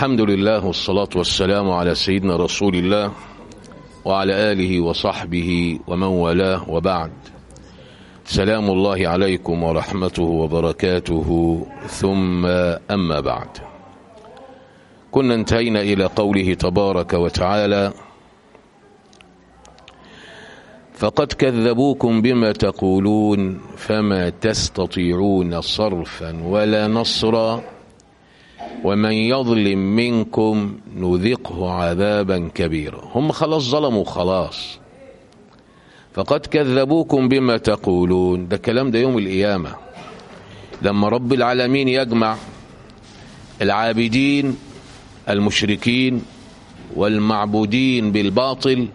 الحمد لله والصلاة والسلام على سيدنا رسول الله وعلى آله وصحبه ومن والاه وبعد سلام الله عليكم ورحمته وبركاته ثم أما بعد كنا انتهينا إلى قوله تبارك وتعالى فقد كذبوكم بما تقولون فما تستطيعون صرفا ولا نصرا ومن يظلم منكم نذقه عذابا كبيرا هم خلاص ظلموا خلاص فقد كذبوكم بما تقولون ده كلام ده يوم القيامة لما رب العالمين يجمع العابدين المشركين والمعبودين بالباطل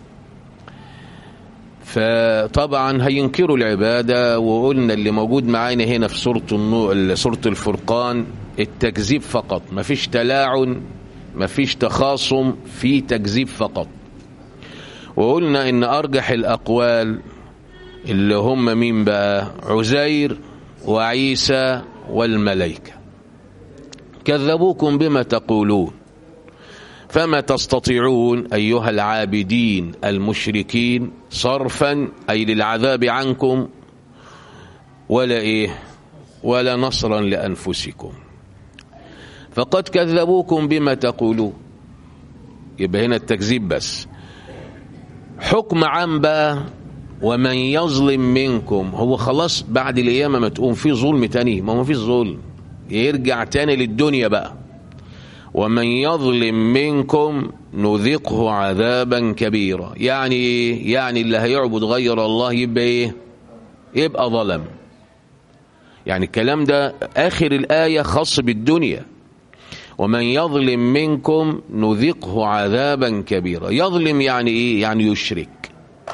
فطبعا هينكروا العبادة وقلنا اللي موجود معانا هنا في سورة النو... سورة الفرقان التكذيب فقط مفيش تلاعن مفيش تخاصم في تكذيب فقط وقلنا ان ارجح الاقوال اللي هم مين بقى عزير وعيسى والملائكة كذبوكم بما تقولون فما تستطيعون أيها العابدين المشركين صرفا أي للعذاب عنكم ولا إيه ولا نصرا لأنفسكم فقد كذبوكم بما تقولون يبقى هنا التكذيب بس حكم عام بقى ومن يظلم منكم هو خلاص بعد القيامة ما تقوم في ظلم تاني ما هو في ظلم يرجع تاني للدنيا بقى ومن يظلم منكم نذقه عذابا كبيرا يعني ايه يعني اللي هيعبد غير الله يبقى ايه يبقى ظلم يعني الكلام ده اخر الايه خاص بالدنيا ومن يظلم منكم نذقه عذابا كبيرا يظلم يعني ايه يعني يشرك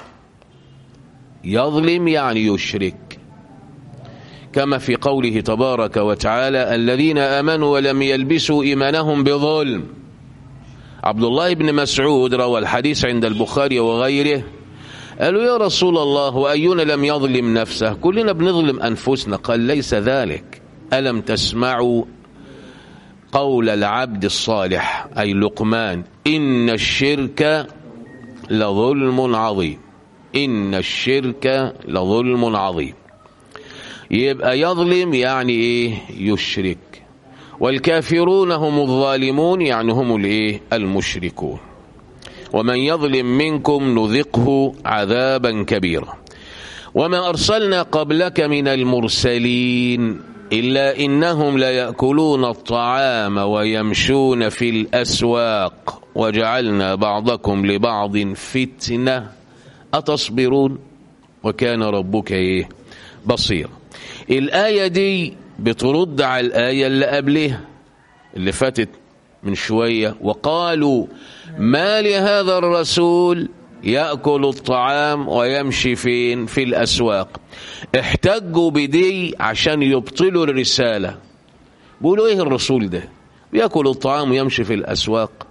يظلم يعني يشرك كما في قوله تبارك وتعالى الذين امنوا ولم يلبسوا ايمانهم بظلم عبد الله بن مسعود روى الحديث عند البخاري وغيره قالوا يا رسول الله واينا لم يظلم نفسه كلنا بنظلم انفسنا قال ليس ذلك الم تسمعوا قول العبد الصالح اي لقمان ان الشرك لظلم عظيم ان الشرك لظلم عظيم يبقى يظلم يعني ايه يشرك والكافرون هم الظالمون يعني هم الايه المشركون ومن يظلم منكم نذقه عذابا كبيرا وما ارسلنا قبلك من المرسلين الا انهم ليأكلون الطعام ويمشون في الاسواق وجعلنا بعضكم لبعض فتنه اتصبرون وكان ربك ايه بصيرا الآية دي بترد على الآية اللي قبلها اللي فاتت من شوية وقالوا ما لهذا الرسول يأكل الطعام ويمشي فين في الأسواق احتجوا بدي عشان يبطلوا الرسالة بيقولوا ايه الرسول ده بيأكل الطعام ويمشي في الأسواق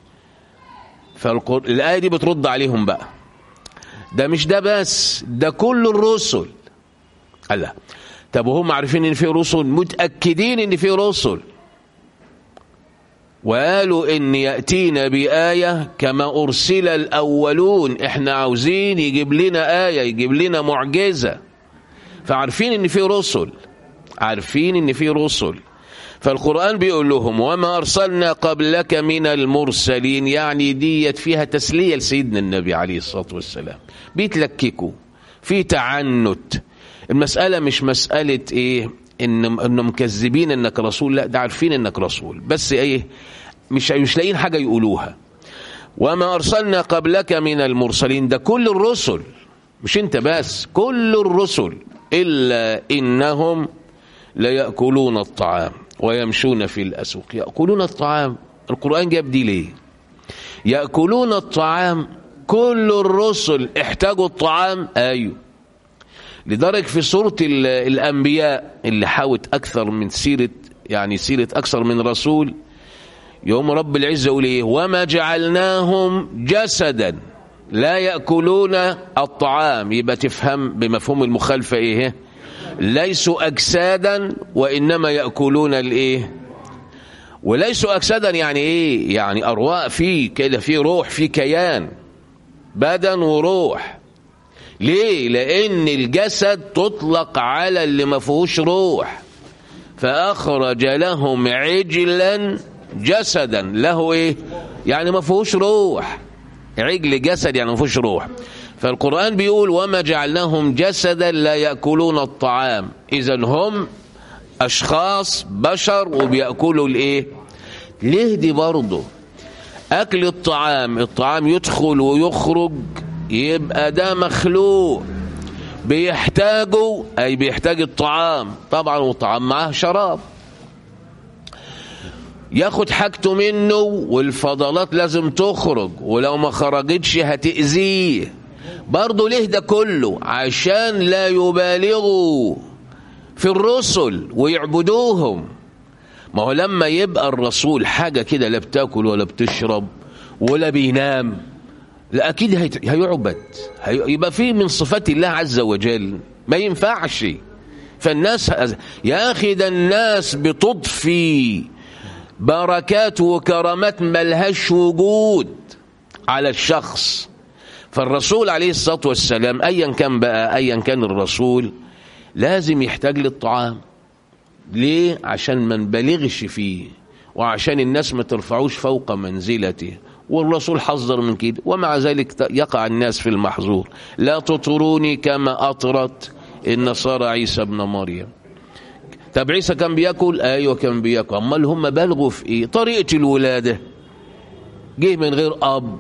فالآية دي بترد عليهم بقى ده مش ده بس ده كل الرسل الله طب وهم عارفين ان في رسل متاكدين ان في رسل وقالوا ان ياتينا بايه كما ارسل الاولون احنا عاوزين يجيب لنا ايه يجيب لنا معجزه فعارفين ان في رسل عارفين ان في رسل فالقرآن بيقول لهم وما أرسلنا قبلك من المرسلين يعني ديت فيها تسلية لسيدنا النبي عليه الصلاة والسلام بيتلككوا في تعنت المسألة مش مسألة ايه ان انهم مكذبين انك رسول لا ده عارفين انك رسول بس ايه مش مش لاقيين حاجة يقولوها وما ارسلنا قبلك من المرسلين ده كل الرسل مش انت بس كل الرسل الا انهم ليأكلون الطعام ويمشون في الاسواق يأكلون الطعام القرآن جاب دي ليه يأكلون الطعام كل الرسل احتاجوا الطعام ايوه لدرجة في سورة الأنبياء اللي حاوت أكثر من سيرة يعني سيرة أكثر من رسول يوم رب العزة يقول إيه وما جعلناهم جسدا لا يأكلون الطعام يبقى تفهم بمفهوم المخالفة إيه ليسوا أجسادا وإنما يأكلون الإيه وليسوا أجسادا يعني إيه يعني أرواح في كده في روح في كيان بدن وروح ليه لأن الجسد تطلق على اللي ما فيهوش روح فأخرج لهم عجلا جسدا له إيه يعني ما فيهوش روح عجل جسد يعني ما فيهوش روح فالقرآن بيقول وما جعلناهم جسدا لا يأكلون الطعام إذا هم أشخاص بشر وبيأكلوا الإيه ليه دي برضه أكل الطعام الطعام يدخل ويخرج يبقى ده مخلوق بيحتاجوا أي بيحتاج الطعام طبعا والطعام معاه شراب ياخد حاجته منه والفضلات لازم تخرج ولو ما خرجتش هتأذيه برضه ليه ده كله عشان لا يبالغوا في الرسل ويعبدوهم ما هو لما يبقى الرسول حاجة كده لا بتاكل ولا بتشرب ولا بينام لا أكيد هيعبد يبقى فيه من صفات الله عز وجل ما ينفعش فالناس يا أخي ده الناس بتضفي بركات وكرامات ملهاش وجود على الشخص فالرسول عليه الصلاة والسلام أيا كان بقى أيا كان الرسول لازم يحتاج للطعام ليه عشان ما نبالغش فيه وعشان الناس ما ترفعوش فوق منزلته والرسول حذر من كده ومع ذلك يقع الناس في المحظور لا تطروني كما أطرت النصارى عيسى ابن مريم طب عيسى كان بياكل ايوه كان بياكل امال هم بلغوا في ايه طريقه الولاده جه من غير اب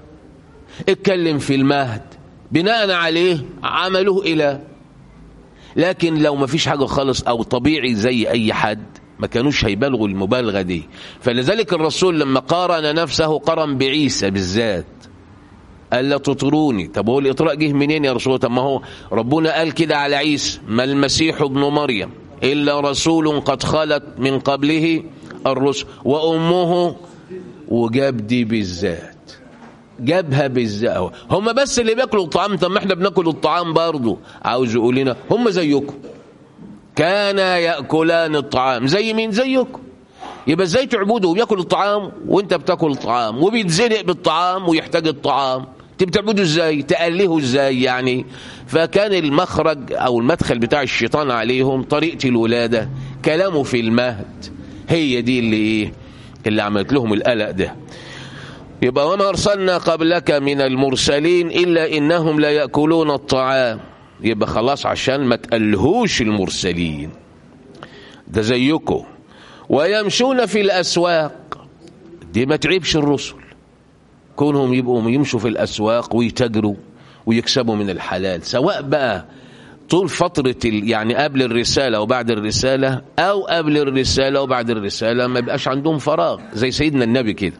اتكلم في المهد بناء عليه عملوه الى لكن لو ما فيش حاجه خالص او طبيعي زي اي حد ما كانوش هيبالغوا المبالغه دي فلذلك الرسول لما قارن نفسه قرن بعيسى بالذات قال لا تطروني طب هو الاطراء جه منين يا رسول طب ما هو ربنا قال كده على عيسى ما المسيح ابن مريم إلا رسول قد خلت من قبله الرسل وأمه وجاب دي بالذات جابها بالذات هم بس اللي بياكلوا الطعام طب ما احنا بناكل الطعام برضه عاوز يقول لنا هم زيكم كان ياكلان الطعام زي مين زيكم يبقى ازاي تعبدوا وبياكل الطعام وانت بتاكل الطعام وبيتزنق بالطعام ويحتاج الطعام بتعبدوا ازاي تألهوا ازاي يعني فكان المخرج او المدخل بتاع الشيطان عليهم طريقة الولادة كلامه في المهد هي دي اللي ايه اللي عملت لهم القلق ده يبقى وما ارسلنا قبلك من المرسلين الا انهم لا ياكلون الطعام يبقى خلاص عشان ما تألهوش المرسلين ده زيكم ويمشون في الاسواق دي ما تعيبش الرسل كونهم يبقوا يمشوا في الأسواق ويتاجروا ويكسبوا من الحلال سواء بقى طول فترة يعني قبل الرسالة وبعد الرسالة أو قبل الرسالة وبعد الرسالة ما بقاش عندهم فراغ زي سيدنا النبي كده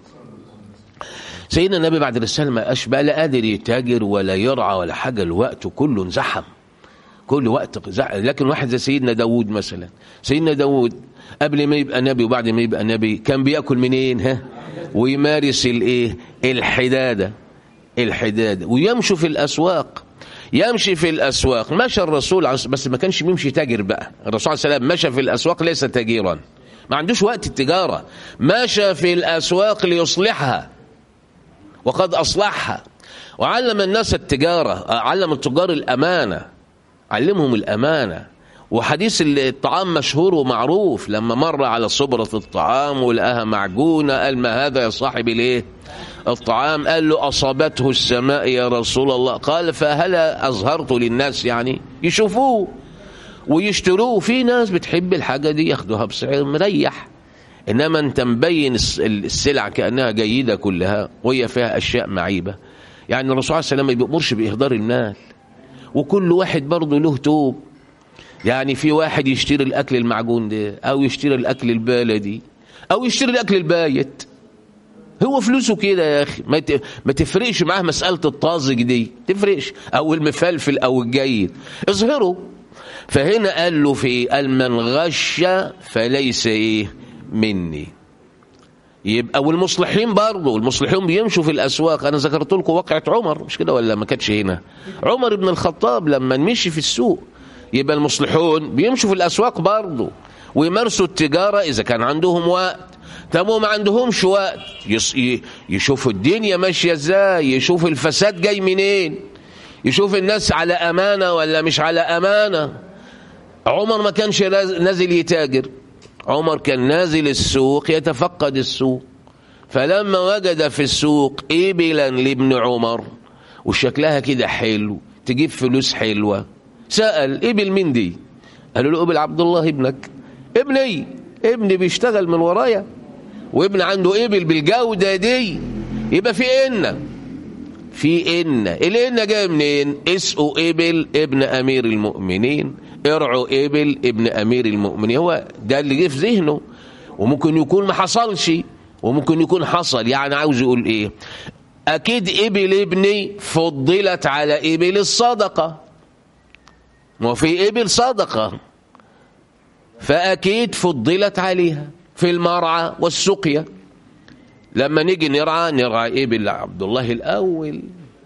سيدنا النبي بعد الرسالة ما بقاش بقى لا قادر يتاجر ولا يرعى ولا حاجة الوقت كله انزحم كل وقت زحم. لكن واحد زي سيدنا داود مثلا سيدنا داود قبل ما يبقى نبي وبعد ما يبقى نبي كان بياكل منين ها ويمارس الايه الحداده الحداده ويمشوا في الاسواق يمشي في الاسواق مشى الرسول بس ما كانش بيمشي تاجر بقى الرسول عليه السلام مشى في الاسواق ليس تاجيرا ما عندوش وقت التجاره مشى في الاسواق ليصلحها وقد اصلحها وعلم الناس التجاره علم التجار الامانه علمهم الامانه وحديث الطعام مشهور ومعروف لما مر على صبرة الطعام ولقاها معجونة قال ما هذا يا صاحب الايه الطعام قال له أصابته السماء يا رسول الله قال فهلا أظهرت للناس يعني يشوفوه ويشتروه في ناس بتحب الحاجة دي ياخدوها بسعر مريح إنما أنت مبين السلع كأنها جيدة كلها وهي فيها أشياء معيبة يعني الرسول عليه السلام ما بيأمرش بإهدار المال وكل واحد برضه له توب يعني في واحد يشتري الاكل المعجون ده او يشتري الاكل البلدي او يشتري الاكل البايت هو فلوسه كده يا اخي ما ما تفرقش معاه مساله الطازج دي تفرقش او المفلفل او الجيد اظهره فهنا قال له في قال من غش فليس ايه مني يبقى والمصلحين برضه المصلحين بيمشوا في الاسواق انا ذكرت لكم واقعه عمر مش كده ولا ما كانتش هنا عمر بن الخطاب لما مشي في السوق يبقى المصلحون بيمشوا في الأسواق برضه ويمارسوا التجارة إذا كان عندهم وقت طب وما عندهمش وقت يص... يشوفوا الدنيا ماشيه ازاي يشوف الفساد جاي منين يشوف الناس على امانه ولا مش على امانه عمر ما كانش نازل يتاجر عمر كان نازل السوق يتفقد السوق فلما وجد في السوق إبلا لابن عمر وشكلها كده حلو تجيب فلوس حلوة سأل إبل مين دي قالوا له إبل عبد الله ابنك ابني ابني بيشتغل من ورايا وابن عنده إبل بالجودة دي يبقى في إن في إن الإن جاي منين اسقوا إبل ابن أمير المؤمنين ارعوا إبل ابن أمير المؤمنين هو ده اللي جه في ذهنه وممكن يكون ما حصلش وممكن يكون حصل يعني عاوز يقول ايه اكيد ابل ابني فضلت على ابل الصدقه ما في ابل صدقه فاكيد فضلت عليها في المرعى والسقيا لما نيجي نرعى نرعى ابل عبد الله الاول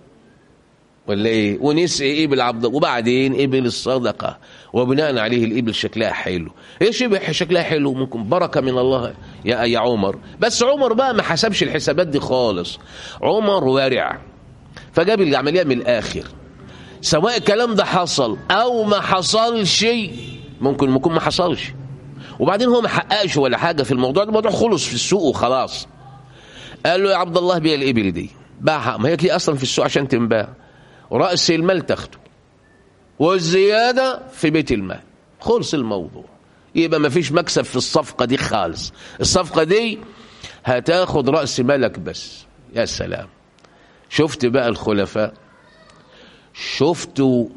ولا ايه ونسقي ابل عبد وبعدين ابل الصدقه وبناء عليه الابل شكلها حلو ايش شكلها حلو ممكن بركه من الله يا يا عمر بس عمر بقى ما حسبش الحسابات دي خالص عمر ورع فجاب العمليه من الاخر سواء الكلام ده حصل او ما حصلش ممكن يكون ما حصلش وبعدين هو ما حققش ولا حاجه في الموضوع ده الموضوع خلص في السوق وخلاص قال له يا عبد الله بيع الابل دي باعها ما هي دي اصلا في السوق عشان تنباع رأس المال تاخده والزيادة في بيت المال خلص الموضوع يبقى ما فيش مكسب في الصفقة دي خالص الصفقة دي هتاخد رأس مالك بس يا سلام شفت بقى الخلفاء شفتوا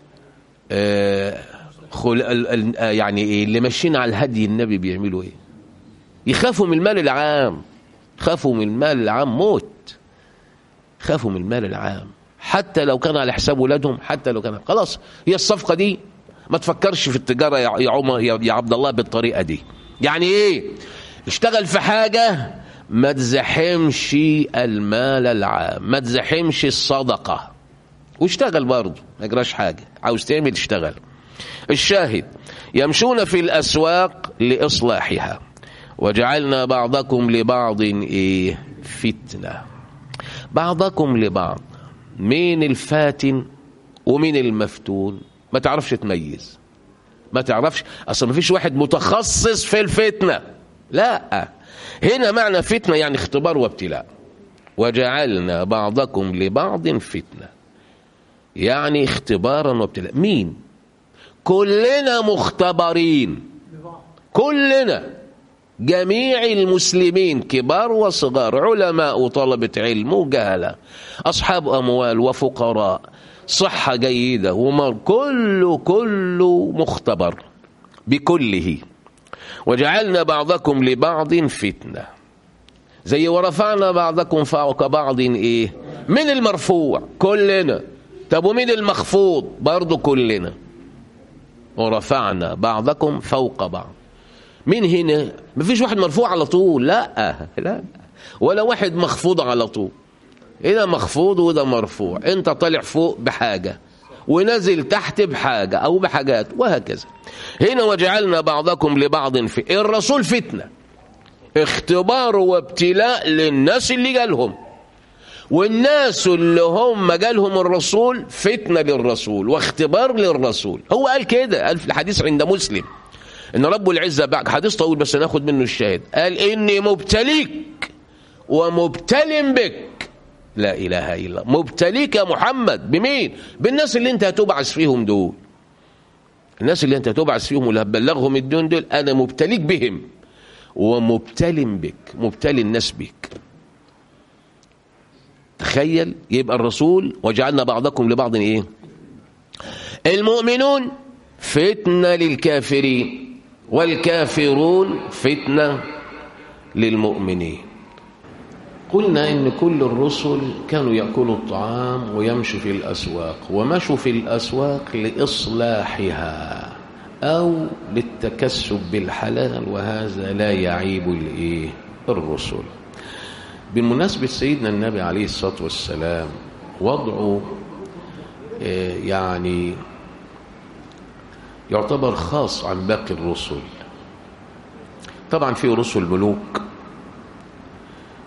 آه خل... يعني ايه اللي ماشيين على الهدي النبي بيعملوا ايه يخافوا من المال العام خافوا من المال العام موت خافوا من المال العام حتى لو كان على حساب ولادهم حتى لو كان خلاص هي الصفقة دي ما تفكرش في التجارة يا عمر يا عبد الله بالطريقة دي يعني ايه اشتغل في حاجة ما تزحمش المال العام ما تزحمش الصدقة واشتغل برضه ما يجراش حاجة عاوز تعمل اشتغل الشاهد يمشون في الأسواق لإصلاحها وجعلنا بعضكم لبعض ايه فتنة بعضكم لبعض مين الفاتن ومين المفتون ما تعرفش تميز ما تعرفش اصلا ما فيش واحد متخصص في الفتنه لا هنا معنى فتنه يعني اختبار وابتلاء وجعلنا بعضكم لبعض فتنه يعني اختبارا وابتلاء مين كلنا مختبرين كلنا جميع المسلمين كبار وصغار علماء وطلبة علم وجهلة أصحاب أموال وفقراء صحة جيدة ومر كله كله مختبر بكله وجعلنا بعضكم لبعض فتنة زي ورفعنا بعضكم فوق بعض ايه من المرفوع كلنا طب ومين المخفوض برضو كلنا ورفعنا بعضكم فوق بعض مين هنا مفيش واحد مرفوع على طول لا لا ولا واحد مخفوض على طول هنا مخفوض وده مرفوع انت طالع فوق بحاجة ونزل تحت بحاجة او بحاجات وهكذا هنا وجعلنا بعضكم لبعض في الرسول فتنة اختبار وابتلاء للناس اللي جالهم والناس اللي هم جالهم الرسول فتنة للرسول واختبار للرسول هو قال كده قال في الحديث عند مسلم ان رب العزة بعد حديث طويل بس ناخد منه الشاهد قال اني مبتليك ومبتل بك لا اله الا الله مبتليك يا محمد بمين بالناس اللي انت هتبعث فيهم دول الناس اللي انت هتبعث فيهم واللي هتبلغهم الدين دول انا مبتليك بهم ومبتل بك مبتلي الناس بك تخيل يبقى الرسول وجعلنا بعضكم لبعض ايه المؤمنون فتنة للكافرين والكافرون فتنة للمؤمنين قلنا إن كل الرسل كانوا يأكلوا الطعام ويمشوا في الأسواق ومشوا في الأسواق لإصلاحها أو للتكسب بالحلال وهذا لا يعيب الإيه الرسل بمناسبة سيدنا النبي عليه الصلاة والسلام وضعه يعني يعتبر خاص عن باقي الرسل طبعا في رسل ملوك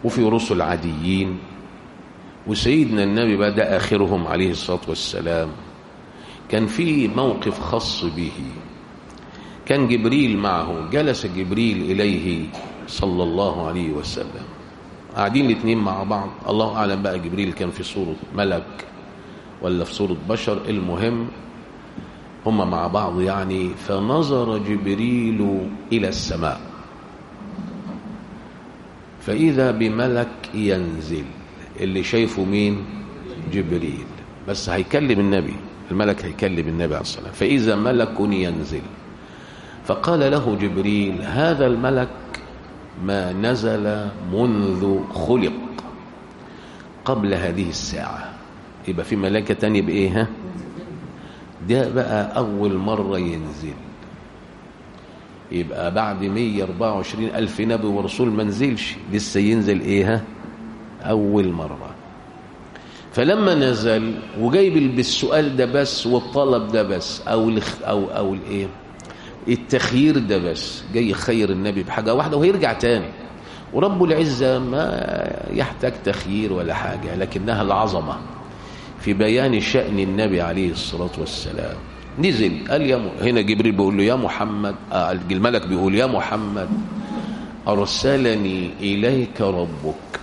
وفي رسل عاديين وسيدنا النبي بقى ده آخرهم عليه الصلاة والسلام كان في موقف خاص به كان جبريل معه جلس جبريل إليه صلى الله عليه وسلم قاعدين الاثنين مع بعض الله أعلم بقى جبريل كان في صورة ملك ولا في صورة بشر المهم هم مع بعض يعني فنظر جبريل إلى السماء فإذا بملك ينزل اللي شايفه مين جبريل بس هيكلم النبي الملك هيكلم النبي عليه الصلاة والسلام فإذا ملك ينزل فقال له جبريل هذا الملك ما نزل منذ خلق قبل هذه الساعة يبقى في ملائكة تانية بإيه ها ده بقى أول مرة ينزل يبقى بعد 124 ألف نبي ورسول ما نزلش لسه ينزل إيه ها أول مرة فلما نزل وجايب بالسؤال ده بس والطلب ده بس أو الخ أو أو الإيه التخيير ده بس جاي يخير النبي بحاجة واحدة وهيرجع تاني ورب العزة ما يحتاج تخيير ولا حاجة لكنها العظمة في بيان شأن النبي عليه الصلاة والسلام نزل قال يا م... هنا جبريل بيقول له يا محمد آه الملك بيقول يا محمد أرسلني إليك ربك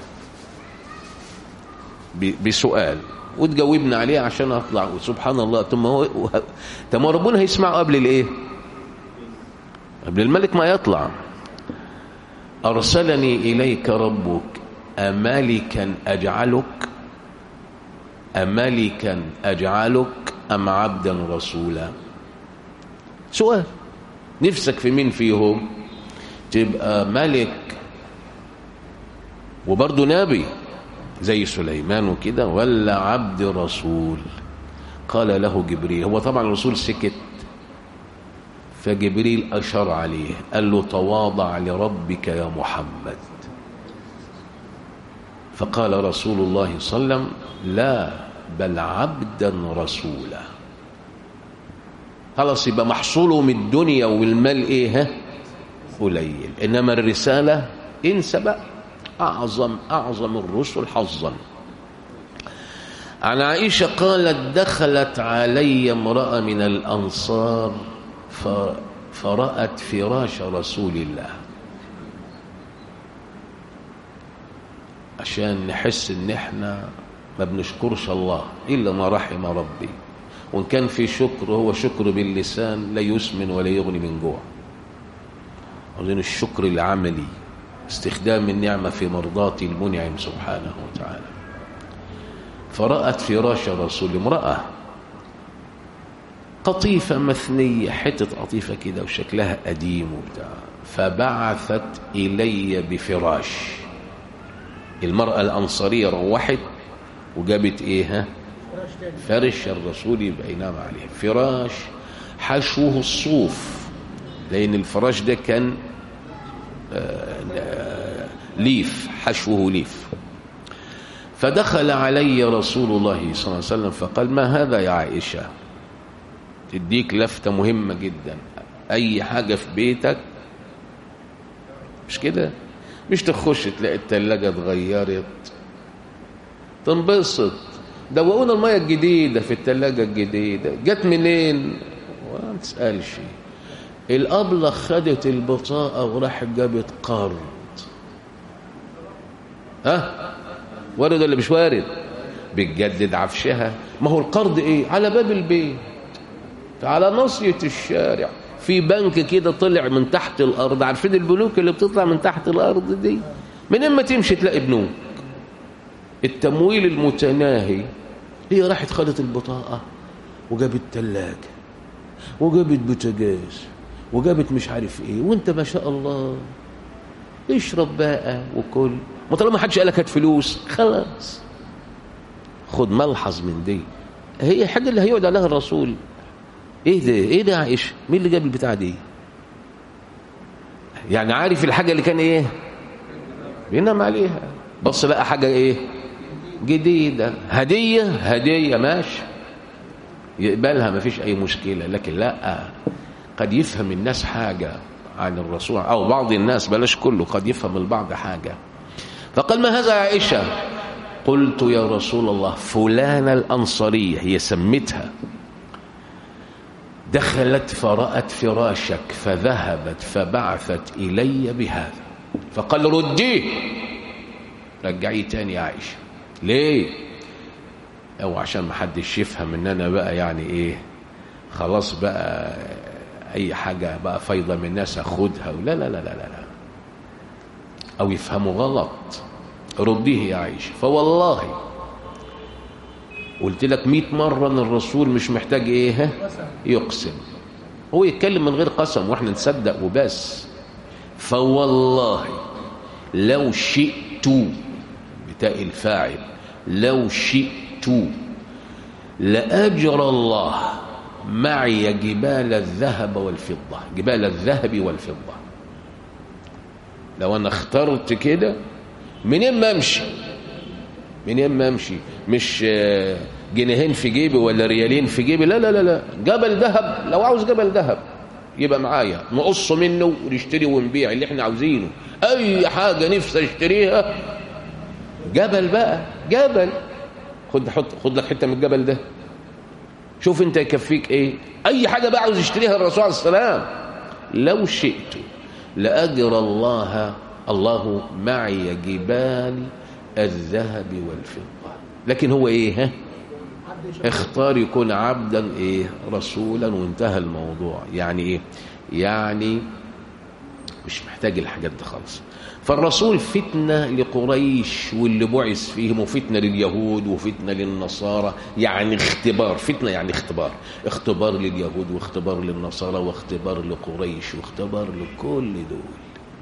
ب... بسؤال وتجاوبنا عليه عشان أطلع سبحان الله ثم هو ثم ربنا هيسمعه قبل الإيه قبل الملك ما يطلع أرسلني إليك ربك أمالكا أجعلك أملكا أجعلك أم عبدا رسولا سؤال نفسك في مين فيهم تبقى ملك وبرضه نبي زي سليمان وكده ولا عبد رسول قال له جبريل هو طبعا الرسول سكت فجبريل أشار عليه قال له تواضع لربك يا محمد فقال رسول الله صلى الله عليه وسلم لا بل عبدا رسولا خلاص يبقى محصوله من الدنيا والمال ايه ها قليل انما الرساله انسى بقى اعظم اعظم الرسل حظا عن عائشه قالت دخلت علي امراه من الانصار فرات فراش رسول الله عشان نحس ان احنا ما بنشكرش الله إلا ما رحم ربي وإن كان في شكر هو شكر باللسان لا يسمن ولا يغني من جوع عاوزين الشكر العملي استخدام النعمة في مرضاة المنعم سبحانه وتعالى فرأت فراش رسول امرأة قطيفة مثنية حتة قطيفة كده وشكلها قديم وبتاع فبعثت إلي بفراش المرأة الأنصارية روحت وجابت ايه ها فرش الرسول يبقى ينام عليه فراش حشوه الصوف لان الفراش ده كان ليف حشوه ليف فدخل علي رسول الله صلى الله عليه وسلم فقال ما هذا يا عائشة تديك لفتة مهمة جدا أي حاجة في بيتك مش كده مش تخش تلاقي التلاجة اتغيرت تنبسط دوقونا المية الجديدة في التلاجة الجديدة جت منين وما تسألش الأبلة خدت البطاقة وراحت جابت قرض ها وارد ولا مش وارد بتجدد عفشها ما هو القرض ايه على باب البيت على ناصية الشارع في بنك كده طلع من تحت الأرض عارفين البنوك اللي بتطلع من تحت الأرض دي من اما تمشي تلاقي بنوك التمويل المتناهي هي راحت خدت البطاقة وجابت تلاجة وجابت بوتاجاز وجابت مش عارف ايه وانت ما شاء الله اشرب بقى وكل ما طالما حدش قالك هات فلوس خلاص خد ملحظ من دي هي الحاجة اللي هيقعد عليها الرسول ايه ده ايه ده يا عائشة مين اللي جاب البتاع دي يعني عارف الحاجة اللي كان ايه بينام عليها بص لقى حاجة ايه جديدة هدية هدية ماشي يقبلها ما فيش أي مشكلة لكن لا قد يفهم الناس حاجة عن الرسول أو بعض الناس بلاش كله قد يفهم البعض حاجة فقال ما هذا يا عائشة قلت يا رسول الله فلانة الأنصارية هي سمتها دخلت فرأت فراشك فذهبت فبعثت إلي بهذا فقال رديه رجعيه تاني يا عائشة ليه او عشان ما حدش يفهم ان انا بقى يعني ايه خلاص بقى اي حاجة بقى فايضة من الناس اخدها لا لا لا لا لا او يفهموا غلط رديه يا عائشة فوالله قلت لك مئة مرة ان الرسول مش محتاج ايه يقسم هو يتكلم من غير قسم واحنا نصدق وبس فوالله لو شئت بتاء الفاعل لو شئت لأجرى الله معي جبال الذهب والفضة جبال الذهب والفضة لو أنا اخترت كده منين ما أمشي منين ما أمشي مش جنيهين في جيبي ولا ريالين في جيبي لا لا لا لا جبل ذهب لو عاوز جبل ذهب يبقى معايا نقص منه ونشتري ونبيع اللي احنا عاوزينه اي حاجه نفسي اشتريها جبل بقى جبل خد حط خد لك حته من الجبل ده شوف انت يكفيك ايه اي حاجه بقى عاوز يشتريها الرسول عليه السلام لو شئت لاجر الله الله معي جبال الذهب والفضه لكن هو ايه ها اختار يكون عبدا ايه رسولا وانتهى الموضوع يعني ايه يعني مش محتاج الحاجات دي خالص فالرسول فتنة لقريش واللي بعث فيهم وفتنة لليهود وفتنة للنصارى يعني اختبار فتنة يعني اختبار اختبار لليهود واختبار للنصارى واختبار لقريش واختبار لكل دول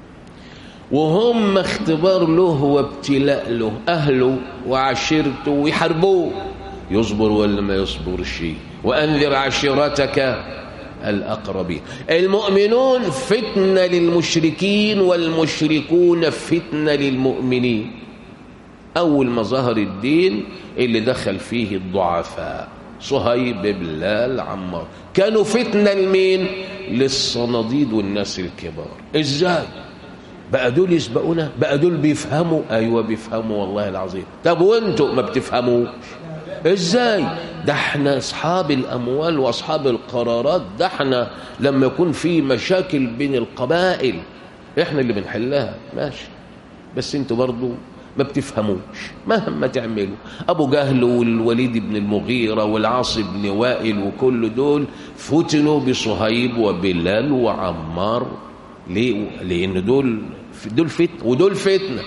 وهم اختبار له وابتلاء له أهله وعشيرته ويحاربوه يصبر ولا ما يصبرش وأنذر عشيرتك الأقربين المؤمنون فتنة للمشركين والمشركون فتنة للمؤمنين أول ما ظهر الدين اللي دخل فيه الضعفاء صهيب بلال عمار كانوا فتنة لمين للصناديد والناس الكبار ازاي بقى دول يسبقونا بقى دول بيفهموا ايوه بيفهموا والله العظيم طب وانتوا ما بتفهموش ازاي ده احنا اصحاب الاموال واصحاب القرارات ده احنا لما يكون في مشاكل بين القبائل احنا اللي بنحلها ماشي بس انتوا برضو ما بتفهموش مهما تعملوا ابو جهل والوليد بن المغيرة والعاص بن وائل وكل دول فتنوا بصهيب وبلال وعمار ليه لان دول دول فتن ودول فتنه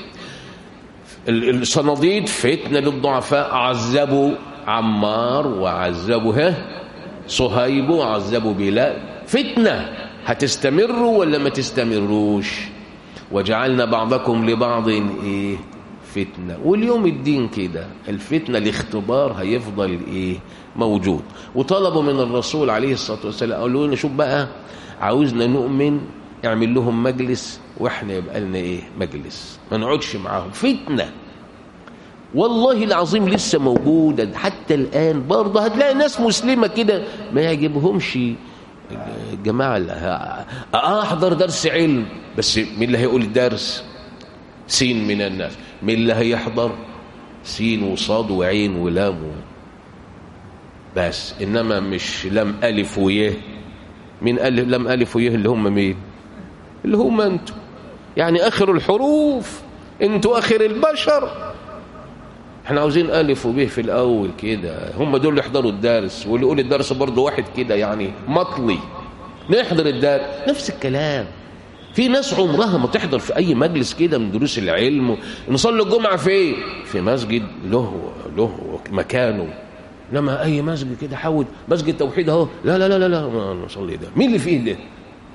الصناديد فتنة للضعفاء عذبوا عمار وعذبوا ها صهيب وعذبوا بلال فتنة هتستمروا ولا ما تستمروش وجعلنا بعضكم لبعض ايه فتنة واليوم الدين كده الفتنة الاختبار هيفضل ايه موجود وطلبوا من الرسول عليه الصلاة والسلام قالوا لنا شوف بقى عاوزنا نؤمن اعمل لهم مجلس واحنا يبقى لنا ايه مجلس ما نقعدش معاهم فتنه والله العظيم لسه موجوده حتى الان برضه هتلاقي ناس مسلمه كده ما يعجبهمش الجماعه احضر درس علم بس مين اللي هيقول الدرس سين من الناس مين اللي هيحضر سين وصاد وعين ولام بس انما مش لم الف ويه مين ألف لم الف ويه اللي هم مين اللي هم انتوا يعني اخر الحروف انتوا اخر البشر احنا عاوزين الف وب في الاول كده هم دول اللي يحضروا الدرس واللي يقول الدرس برضه واحد كده يعني مطلي نحضر الدرس نفس الكلام في ناس عمرها ما تحضر في اي مجلس كده من دروس العلم نصلي الجمعه فين في مسجد له له مكانه انما اي مسجد كده حاول مسجد توحيد اهو لا لا لا لا لا ما نصلي ده مين اللي فيه ده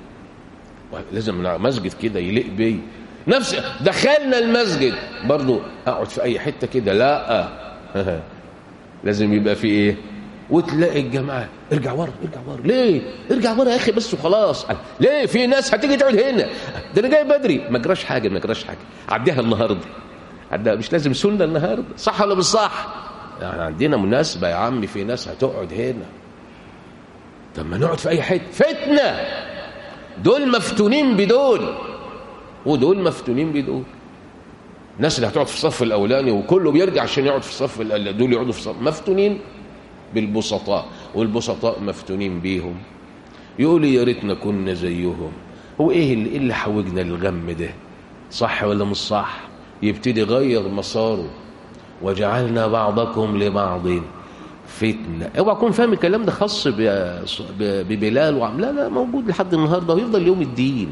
لازم مسجد كده يليق بي نفس دخلنا المسجد برضو اقعد في اي حته كده لا لازم يبقى في ايه وتلاقي الجماعه ارجع ورا ارجع ورا ليه ارجع ورا يا اخي بس وخلاص ليه في ناس هتيجي تقعد هنا ده انا جاي بدري ما جراش حاجه ما جراش حاجه عديها النهارده عدها مش لازم سنه النهارده صح ولا مش صح يعني عندنا مناسبه يا عمي في ناس هتقعد هنا طب ما نقعد في اي حته فتنه دول مفتونين بدول ودول مفتونين بدول الناس اللي هتقعد في الصف الاولاني وكله بيرجع عشان يقعد في الصف ال- دول يقعدوا في الصف مفتونين بالبسطاء والبسطاء مفتونين بيهم يقول يا ريتنا كنا زيهم هو ايه اللي, إيه اللي حوجنا للغم ده صح ولا مش صح يبتدي يغير مساره وجعلنا بعضكم لبعض فتنة اوعى تكون فاهم الكلام ده خاص ب- ب- ببلال وعم لا لا موجود لحد النهارده ويفضل يوم الدين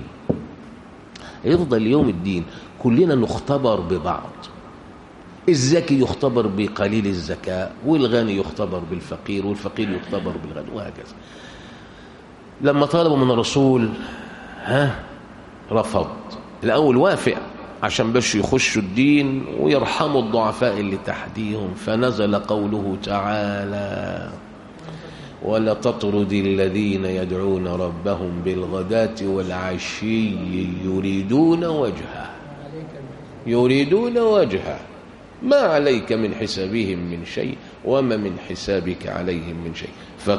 يفضل يوم الدين كلنا نختبر ببعض الذكي يختبر بقليل الذكاء والغني يختبر بالفقير والفقير يختبر بالغني وهكذا لما طلبوا من الرسول ها رفض الأول وافق عشان باش يخشوا الدين ويرحموا الضعفاء اللي تحديهم فنزل قوله تعالى ولا تطرد الذين يدعون ربهم بالغداة والعشي يريدون وجهه يريدون وجهه ما عليك من حسابهم من شيء وما من حسابك عليهم من شيء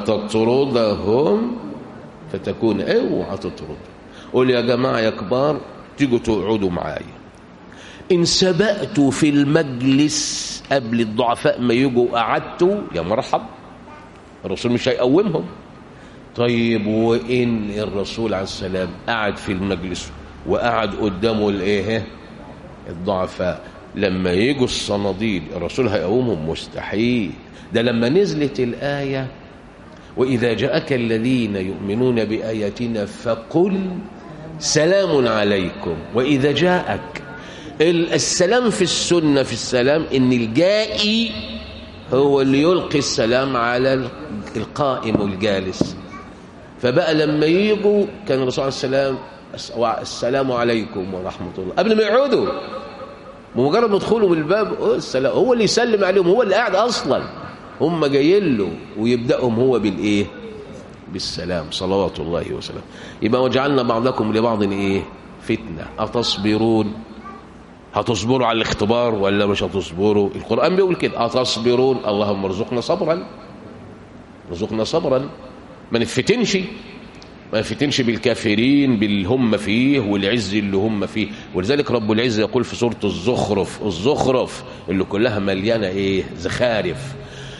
فتطردهم فتكون اوعى تطرد قول يا جماعة يا كبار تيجوا تقعدوا معايا إن سبقتوا في المجلس قبل الضعفاء ما يجوا قعدتوا يا مرحب الرسول مش هيقومهم طيب وإن الرسول عليه السلام قعد في المجلس وقعد قدامه الايه الضعفاء لما يجوا الصناديد الرسول هيقومهم مستحيل ده لما نزلت الآية وإذا جاءك الذين يؤمنون بآياتنا فقل سلام عليكم وإذا جاءك ال- السلام في السنة في السلام إن الجائي هو اللي يلقي السلام على ال- القائم والجالس فبقى لما يجوا كان الرسول عليه السلام السلام عليكم ورحمة الله قبل ما يقعدوا بمجرد ما يدخلوا بالباب أوه السلام هو اللي يسلم عليهم هو اللي قاعد اصلا هم جايين له ويبداهم هو بالايه بالسلام صلوات الله وسلامه يبقى وجعلنا بعضكم لبعض ايه فتنه اتصبرون هتصبروا على الاختبار ولا مش هتصبروا القران بيقول كده اتصبرون اللهم ارزقنا صبرا ارزقنا صبرا ما نفتنش ما يفتنش بالكافرين باللي هم فيه والعز اللي هم فيه ولذلك رب العزة يقول في سورة الزخرف الزخرف اللي كلها مليانة ايه زخارف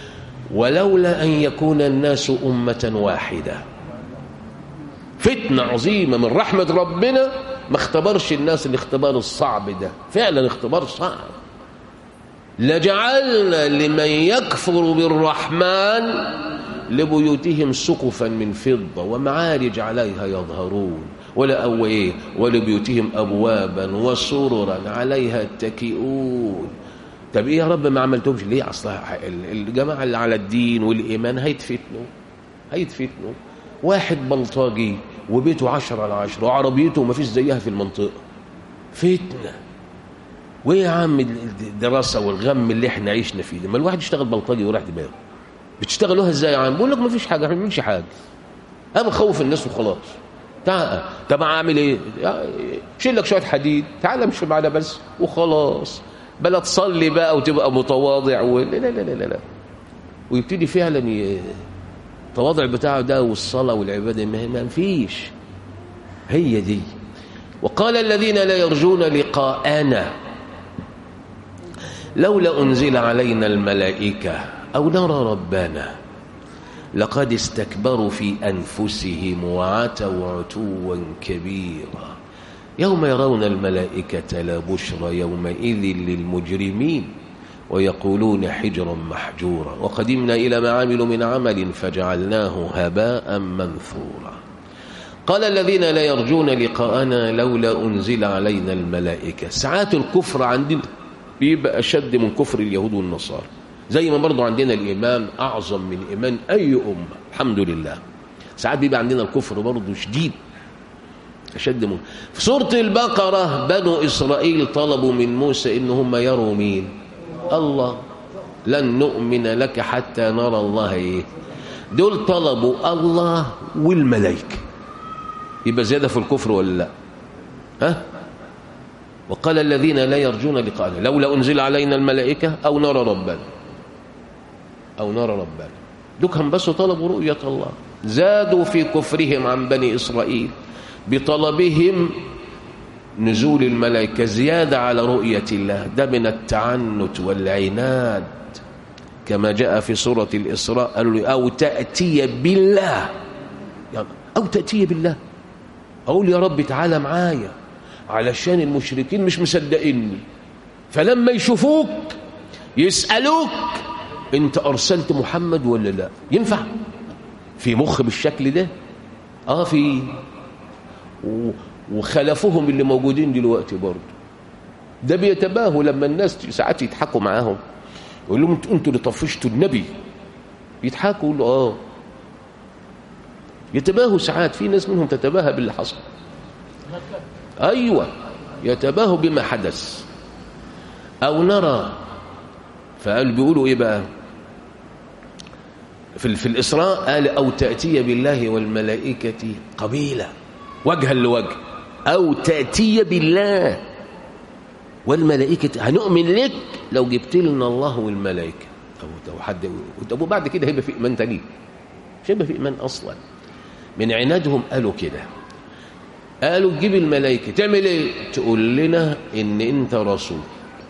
ولولا أن يكون الناس أمة واحدة فتنة عظيمة من رحمة ربنا ما اختبرش الناس الاختبار الصعب ده فعلا اختبار صعب لجعلنا لمن يكفر بالرحمن لبيوتهم سقفا من فضة ومعارج عليها يظهرون ولا أو إيه ولبيوتهم أبوابا وسررا عليها يتكئون طب إيه يا رب ما عملتهمش ليه أصلا الجماعة اللي على الدين والإيمان هيتفتنوا هيتفتنوا واحد بلطاجي وبيته عشرة على عشرة وعربيته ما فيش زيها في المنطقة فتنة وإيه يا عم الدراسة والغم اللي احنا عيشنا فيه ده ما الواحد يشتغل بلطجي وراح دماغه بتشتغلوها ازاي يا عم بقول لك ما فيش حاجه ما بنعملش حاجه انا بخوف الناس وخلاص تعال طب اعمل ايه شيل لك شويه حديد تعال امشي معانا بس وخلاص بلا تصلي بقى وتبقى متواضع و... لا لا لا لا لا ويبتدي فعلا ي... التواضع بتاعه ده والصلاه والعباده ما, ما فيش هي دي وقال الذين لا يرجون لقاءنا لولا انزل علينا الملائكه أو نرى ربنا لقد استكبروا في أنفسهم وعتوا عتوا كبيرا يوم يرون الملائكة لا بشرى يومئذ للمجرمين ويقولون حجرا محجورا وقدمنا إلى ما عملوا من عمل فجعلناه هباء منثورا قال الذين لا يرجون لقاءنا لولا أنزل علينا الملائكة ساعات الكفر عندنا بيبقى أشد من كفر اليهود والنصارى زي ما برضو عندنا الإيمان أعظم من إيمان أي أمة الحمد لله ساعات بيبقى عندنا الكفر برضو شديد أشد من في سورة البقرة بنو إسرائيل طلبوا من موسى إن هم يروا مين الله لن نؤمن لك حتى نرى الله إيه دول طلبوا الله والملائكة يبقى زيادة في الكفر ولا لا ها وقال الذين لا يرجون لقاءنا لولا أنزل علينا الملائكة أو نرى ربنا أو نرى ربنا دوكهم بس طلبوا رؤية الله زادوا في كفرهم عن بني إسرائيل بطلبهم نزول الملائكة زيادة على رؤية الله ده من التعنت والعناد كما جاء في سورة الإسراء قالوا لي أو تأتي بالله يعني أو تأتي بالله أقول يا رب تعالى معايا علشان المشركين مش مصدقيني فلما يشوفوك يسألوك انت أرسلت محمد ولا لا ينفع في مخ بالشكل ده اه في و... وخلفهم اللي موجودين دلوقتي برضه ده بيتباهوا لما الناس ساعات يضحكوا معاهم يقول لهم انتوا اللي طفشتوا النبي يضحكوا يقولوا اه يتباهوا ساعات في ناس منهم تتباهى باللي حصل ايوه يتباهوا بما حدث او نرى فقال بيقولوا ايه بقى في, في الاسراء قال او تاتي بالله والملائكه قبيلا وجها لوجه او تاتي بالله والملائكه هنؤمن لك لو جبت لنا الله والملائكه او او حد طب وبعد كده هيبقى في ايمان تاني مش هيبقى في ايمان اصلا من عنادهم قالوا كده قالوا تجيب الملائكه تعمل ايه تقول لنا ان انت رسول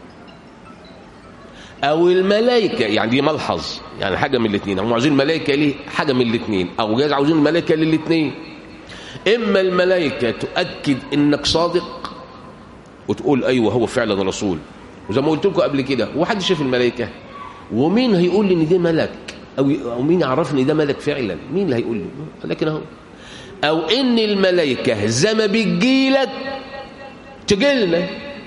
او الملائكه يعني دي ملحظ يعني حاجه من الاثنين هم عاوزين الملائكه ليه حاجه من الاثنين او جايز عاوزين الملائكه للاثنين اما الملائكه تؤكد انك صادق وتقول ايوه هو فعلا رسول وزي ما قلت لكم قبل كده هو حد شاف الملائكه ومين هيقول لي ان ده ملك او او مين يعرفني ده ملك فعلا مين اللي هيقول لي لكن اهو او ان الملائكه زي ما بتجيلك تجيلنا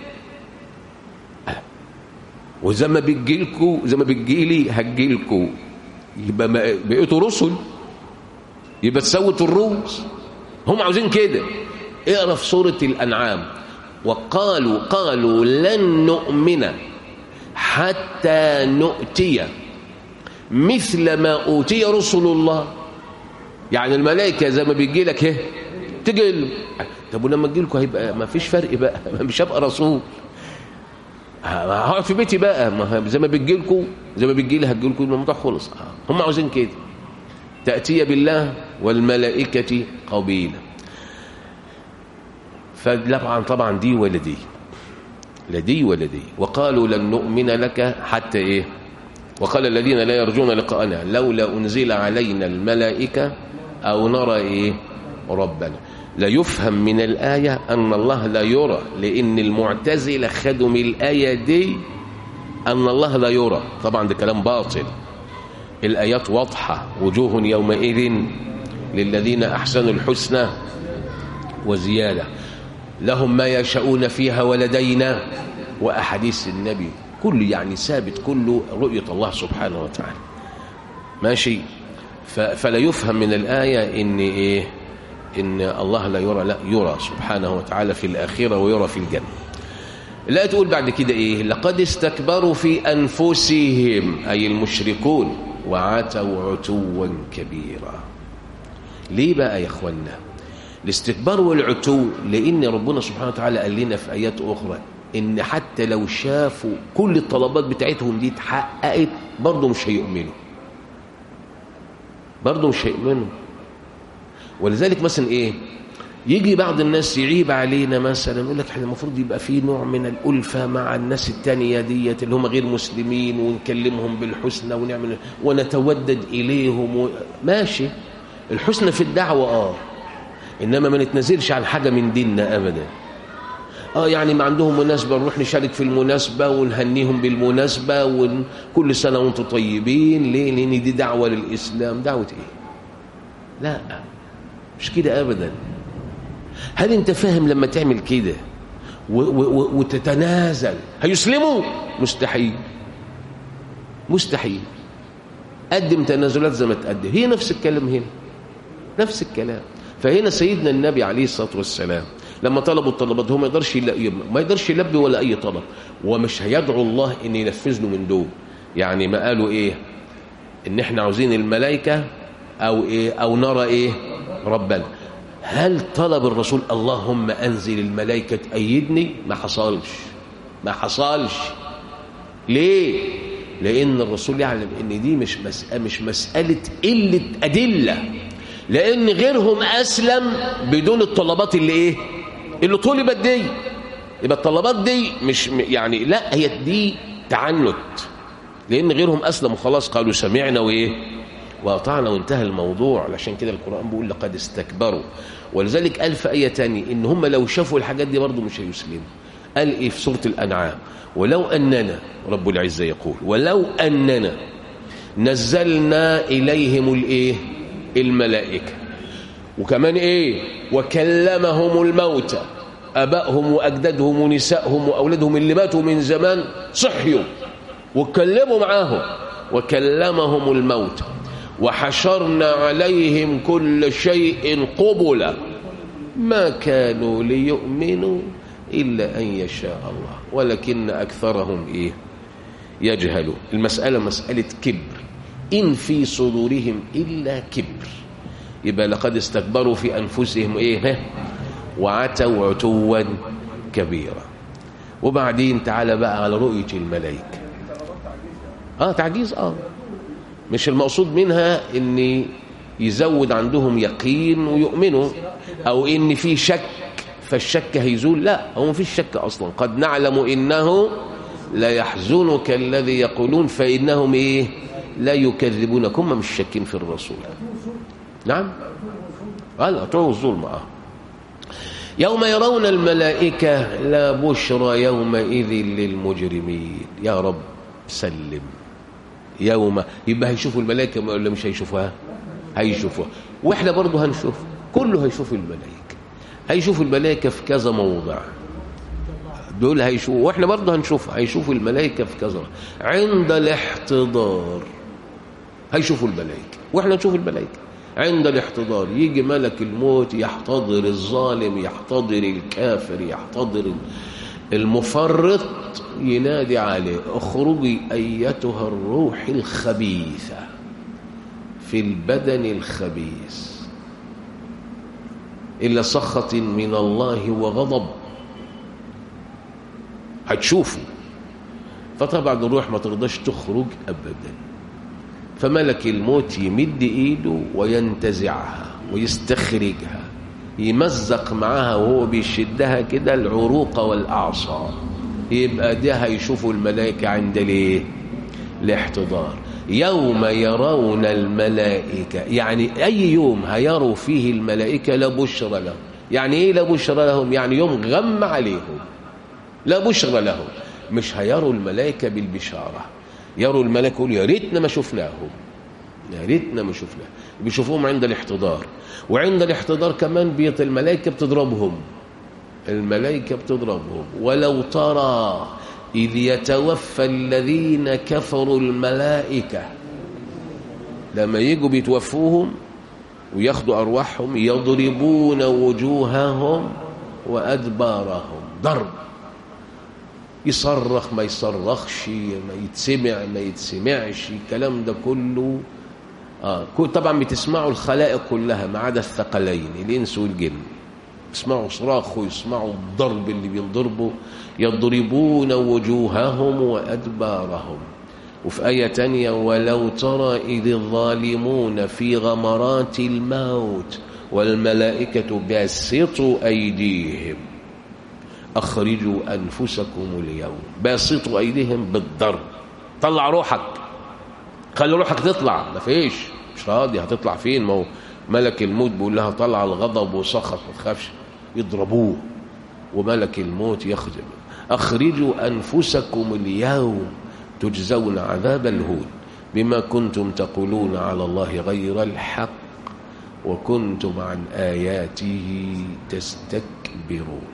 وزي ما بتجيلكوا زي ما بتجيلي هتجيلكوا يبقى بقيتوا رسل يبقى تسوت الروس هم عاوزين كده اقرا في سوره الانعام وقالوا قالوا لن نؤمن حتى نؤتي مثل ما اوتي رسل الله يعني الملائكه زي ما بيجي لك اهي تجي له طب ولما تجي لكم هيبقى ما فيش فرق بقى مش هبقى رسول هقعد في بيتي بقى ما زي ما بتجي لكم زي ما بتجي لي هتجي لكم الموضوع خلص هم عاوزين كده تأتي بالله والملائكة قبيلا فطبعا طبعا دي ولا دي لا دي ولا دي وقالوا لن نؤمن لك حتى ايه وقال الذين لا يرجون لقاءنا لولا أنزل علينا الملائكة أو نرى ايه ربنا لا يفهم من الآية أن الله لا يرى لأن المعتزلة خدوا من الآية دي أن الله لا يرى طبعا ده كلام باطل الآيات واضحة وجوه يومئذ للذين أحسنوا الحسنى وزيادة لهم ما يشاءون فيها ولدينا وأحاديث النبي كل يعني ثابت كله رؤية الله سبحانه وتعالى ماشي فلا يفهم من الآية إن إيه إن الله لا يرى لا يرى سبحانه وتعالى في الآخرة ويرى في الجنة لا تقول بعد كده إيه لقد استكبروا في أنفسهم أي المشركون وعتوا عتوا كبيرا ليه بقى يا اخوانا الاستكبار والعتو لان ربنا سبحانه وتعالى قال لنا في ايات اخرى ان حتى لو شافوا كل الطلبات بتاعتهم دي اتحققت برضه مش هيؤمنوا برضه مش هيؤمنوا ولذلك مثلا ايه يجي بعض الناس يعيب علينا مثلا يقول لك احنا المفروض يبقى في نوع من الألفة مع الناس التانية ديت اللي هم غير مسلمين ونكلمهم بالحسنى ونعمل ونتودد إليهم و... ماشي الحسنى في الدعوة اه إنما ما نتنزلش عن حاجة من ديننا أبدا اه يعني ما عندهم مناسبة نروح نشارك في المناسبة ونهنيهم بالمناسبة وكل سنة وانتم طيبين ليه لأن دي دعوة للإسلام دعوة ايه لا مش كده أبدا هل انت فاهم لما تعمل كده وتتنازل هيسلموا مستحيل مستحيل قدم تنازلات زي ما تقدم هي نفس الكلام هنا نفس الكلام فهنا سيدنا النبي عليه الصلاه والسلام لما طلبوا الطلبات هو ما يقدرش ما يقدرش يلبي ولا اي طلب ومش هيدعو الله ان ينفذ له من دول يعني ما قالوا ايه ان احنا عاوزين الملائكه او ايه او نرى ايه ربنا هل طلب الرسول اللهم أنزل الملائكة تأيدني ما حصلش ما حصلش ليه لأن الرسول يعلم أن دي مش مسألة, مش مسألة قلة أدلة لأن غيرهم أسلم بدون الطلبات اللي إيه اللي طلبت دي يبقى الطلبات دي مش يعني لا هي دي تعنت لان غيرهم اسلموا خلاص قالوا سمعنا وايه واطعنا وانتهى الموضوع علشان كده القران بيقول لقد استكبروا ولذلك قال في ايه تانية ان هم لو شافوا الحاجات دي برضه مش هيسلموا قال ايه في سوره الانعام ولو اننا رب العزه يقول ولو اننا نزلنا اليهم الايه الملائكه وكمان ايه وكلمهم الموتى ابائهم واجدادهم ونسائهم واولادهم اللي ماتوا من زمان صحيوا واتكلموا معاهم وكلمهم الموتى وحشرنا عليهم كل شيء قبلا ما كانوا ليؤمنوا إلا أن يشاء الله ولكن أكثرهم إيه يجهلوا المسألة مسألة كبر إن في صدورهم إلا كبر يبقى لقد استكبروا في أنفسهم إيه وعتوا عتوا كبيرا وبعدين تعالى بقى على رؤية الملائكة آه تعجيز آه مش المقصود منها ان يزود عندهم يقين ويؤمنوا او ان في شك فالشك هيزول لا هو ما فيش شك اصلا قد نعلم انه لا يحزنك الذي يقولون فانهم ايه لا يكذبونك هم مش شاكين في الرسول نعم قال اطيعوا الظلم اه يوم يرون الملائكه لا بشرى يومئذ للمجرمين يا رب سلم يوم يبقى هيشوفوا الملائكه ولا مش هيشوفوها هيشوفوها واحنا برضه هنشوف كله هيشوف الملائكه هيشوف الملائكه في كذا موضع دول هيشوفوا واحنا برضه هنشوف هيشوفوا الملائكه في كذا عند الاحتضار هيشوفوا الملائكه واحنا نشوف الملائكه عند الاحتضار يجي ملك الموت يحتضر الظالم يحتضر الكافر يحتضر المفرط ينادي عليه اخرجي ايتها الروح الخبيثه في البدن الخبيث الا سخط من الله وغضب هتشوفه فطبعا الروح ما ترضاش تخرج ابدا فملك الموت يمد ايده وينتزعها ويستخرجها يمزق معاها وهو بيشدها كده العروق والاعصاب يبقى ده هيشوفوا الملائكه عند الايه الاحتضار يوم يرون الملائكه يعني اي يوم هيروا فيه الملائكه لا بشرى لهم يعني ايه لا بشرى لهم يعني يوم غم عليهم لا بشرى لهم مش هيروا الملائكه بالبشاره يروا الملائكه يقولوا يا ريتنا ما شفناهم يا ريتنا ما شفناهم بيشوفوهم عند الاحتضار وعند الاحتضار كمان بيت الملائكه بتضربهم الملائكه بتضربهم ولو ترى اذ يتوفى الذين كفروا الملائكه لما يجوا بيتوفوهم وياخدوا ارواحهم يضربون وجوههم وادبارهم ضرب يصرخ ما يصرخش ما يتسمع ما يتسمعش الكلام ده كله آه طبعا بتسمعوا الخلائق كلها ما عدا الثقلين الانس والجن يسمعوا صراخ ويسمعوا الضرب اللي بينضربوا يضربون وجوههم وادبارهم وفي آية تانية ولو ترى إذ الظالمون في غمرات الموت والملائكة باسطوا أيديهم أخرجوا أنفسكم اليوم باسطوا أيديهم بالضرب طلع روحك خلي روحك تطلع ما فيش مش راضي هتطلع فين ما هو ملك الموت بيقول لها طلع الغضب وسخط ما تخافش يضربوه وملك الموت يخدم أخرجوا أنفسكم اليوم تجزون عذاب الهون بما كنتم تقولون على الله غير الحق وكنتم عن آياته تستكبرون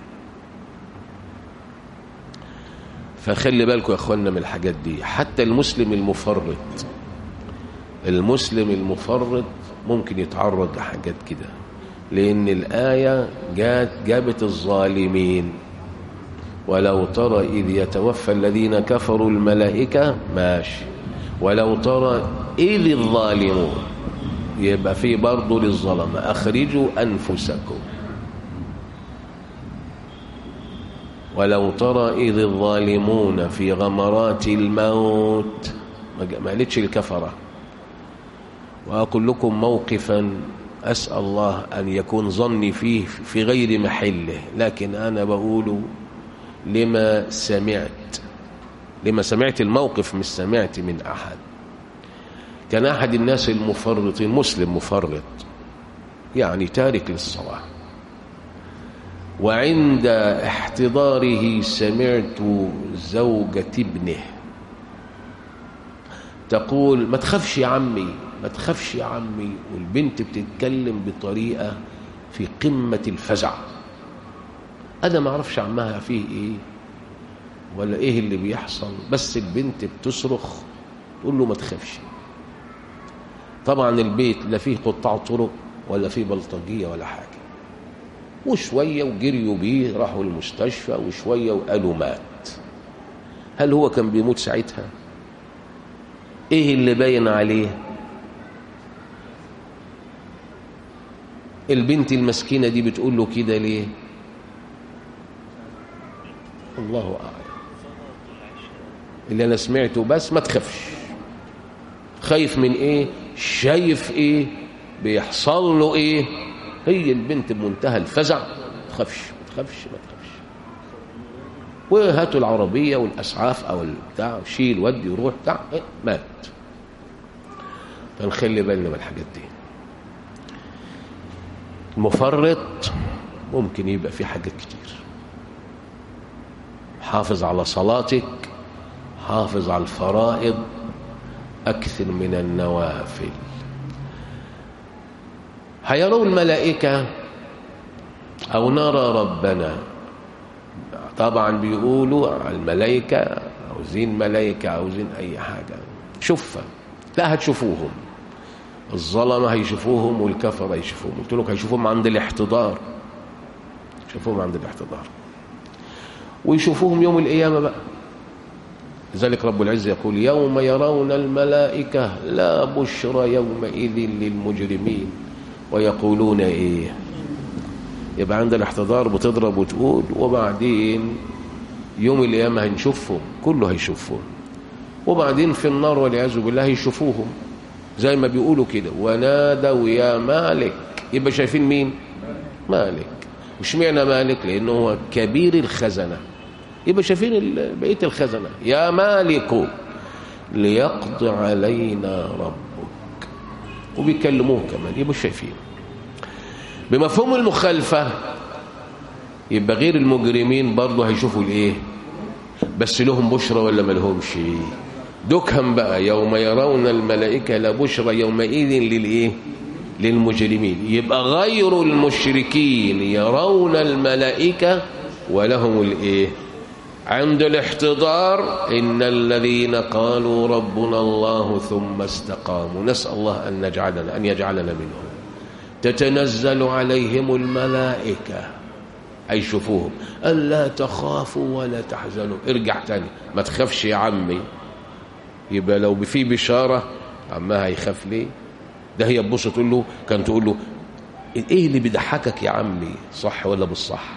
فخلي بالكم يا اخوانا من الحاجات دي حتى المسلم المفرط المسلم المفرط ممكن يتعرض لحاجات كده لان الايه جات جابت الظالمين ولو ترى اذ يتوفى الذين كفروا الملائكه ماشي ولو ترى اذ الظالمون يبقى في برضه للظلمه اخرجوا انفسكم ولو ترى إذ الظالمون في غمرات الموت ما قالتش الكفرة وأقول لكم موقفا أسأل الله أن يكون ظني فيه في غير محله لكن أنا بقول لما سمعت لما سمعت الموقف مش سمعت من أحد كان أحد الناس المفرطين مسلم مفرط يعني تارك للصلاة وعند احتضاره سمعت زوجة ابنه تقول ما تخافش يا عمي ما تخافش يا عمي والبنت بتتكلم بطريقة في قمة الفزع أنا ما أعرفش عمها فيه إيه ولا إيه اللي بيحصل بس البنت بتصرخ تقول له ما تخافش طبعا البيت لا فيه قطاع طرق ولا فيه بلطجية ولا حاجة وشوية وجريوا بيه راحوا المستشفى وشوية وقالوا مات هل هو كان بيموت ساعتها ايه اللي باين عليه البنت المسكينة دي بتقول له كده ليه الله أعلم اللي أنا سمعته بس ما تخافش خايف من إيه شايف إيه بيحصل له إيه هي البنت بمنتهى الفزع ما تخافش ما تخافش ما تخافش وهاتوا العربية والأسعاف أو البتاع شيل ودي وروح بتاع إيه مات فنخلي بالنا من الحاجات دي المفرط ممكن يبقى في حاجات كتير حافظ على صلاتك حافظ على الفرائض أكثر من النوافل هيروا الملائكة أو نرى ربنا طبعا بيقولوا على الملائكة عاوزين ملائكة عاوزين أي حاجة شوفها لا هتشوفوهم الظلمة هيشوفوهم والكفر هيشوفوهم قلت لك هيشوفوهم عند الاحتضار يشوفوهم عند الاحتضار ويشوفوهم يوم القيامة بقى لذلك رب العزة يقول يوم يرون الملائكة لا بشرى يومئذ للمجرمين ويقولون ايه يبقى عند الاحتضار بتضرب وتقول وبعدين يوم القيامة هنشوفهم كله هيشوفهم وبعدين في النار والعياذ بالله يشوفوهم زي ما بيقولوا كده ونادوا يا مالك يبقى شايفين مين مالك مش معنى مالك لانه هو كبير الخزنه يبقى شايفين بقيه الخزنه يا مالك ليقضي علينا ربك وبيكلموه كمان يبقوا شايفين بمفهوم المخالفه يبقى غير المجرمين برضه هيشوفوا الايه بس لهم بشرى ولا ما لهمش دكهم بقى يوم يرون الملائكة لبشرى يومئذ للإيه للمجرمين يبقى غير المشركين يرون الملائكة ولهم الإيه عند الاحتضار إن الذين قالوا ربنا الله ثم استقاموا نسأل الله أن نجعلنا أن يجعلنا منهم تتنزل عليهم الملائكة أي شوفوهم ألا تخافوا ولا تحزنوا ارجع تاني ما تخافش يا عمي يبقى لو في بشارة عمها هيخاف ليه ده هي تبص تقول له كان تقول له ايه اللي بيضحكك يا عمي صح ولا بالصح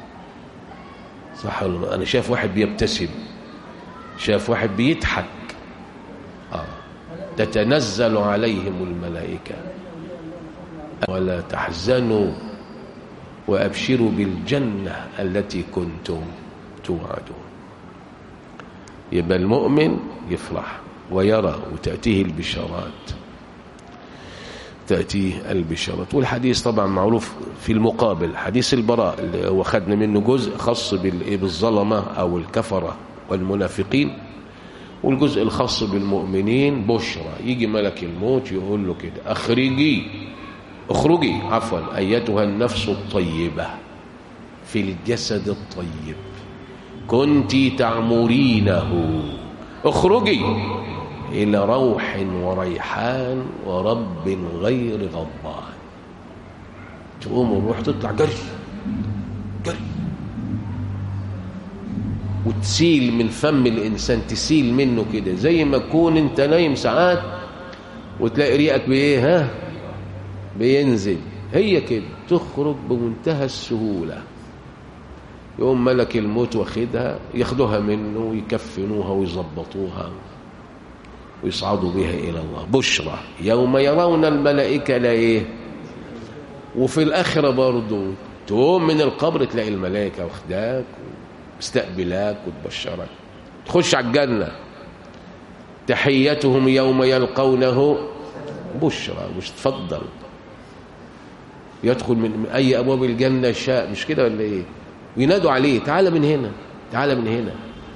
صح ولا انا شايف واحد بيبتسم شايف واحد بيضحك آه. تتنزل عليهم الملائكة ولا تحزنوا وأبشروا بالجنة التي كنتم توعدون يبقى المؤمن يفرح ويرى وتأتيه البشارات تأتيه البشارات والحديث طبعا معروف في المقابل حديث البراء اللي هو خدنا منه جزء خاص بالظلمة أو الكفرة والمنافقين والجزء الخاص بالمؤمنين بشرى يجي ملك الموت يقول له كده أخرجي اخرجي عفوا أيتها النفس الطيبة في الجسد الطيب كنت تعمرينه اخرجي إلى روح وريحان ورب غير غضبان تقوم الروح تطلع جري جري وتسيل من فم الإنسان تسيل منه كده زي ما تكون انت نايم ساعات وتلاقي ريقك بإيه ها بينزل هي كده تخرج بمنتهى السهولة يقوم ملك الموت واخدها ياخدوها منه ويكفنوها ويظبطوها ويصعدوا بها إلى الله بشرى يوم يرون الملائكة لا إيه وفي الآخرة برضو تقوم من القبر تلاقي الملائكة واخداك استقبلاك وتبشرك تخش على الجنة تحيتهم يوم يلقونه بشرى مش تفضل يدخل من أي أبواب الجنة شاء مش كده ولا إيه وينادوا عليه تعال من هنا تعال من هنا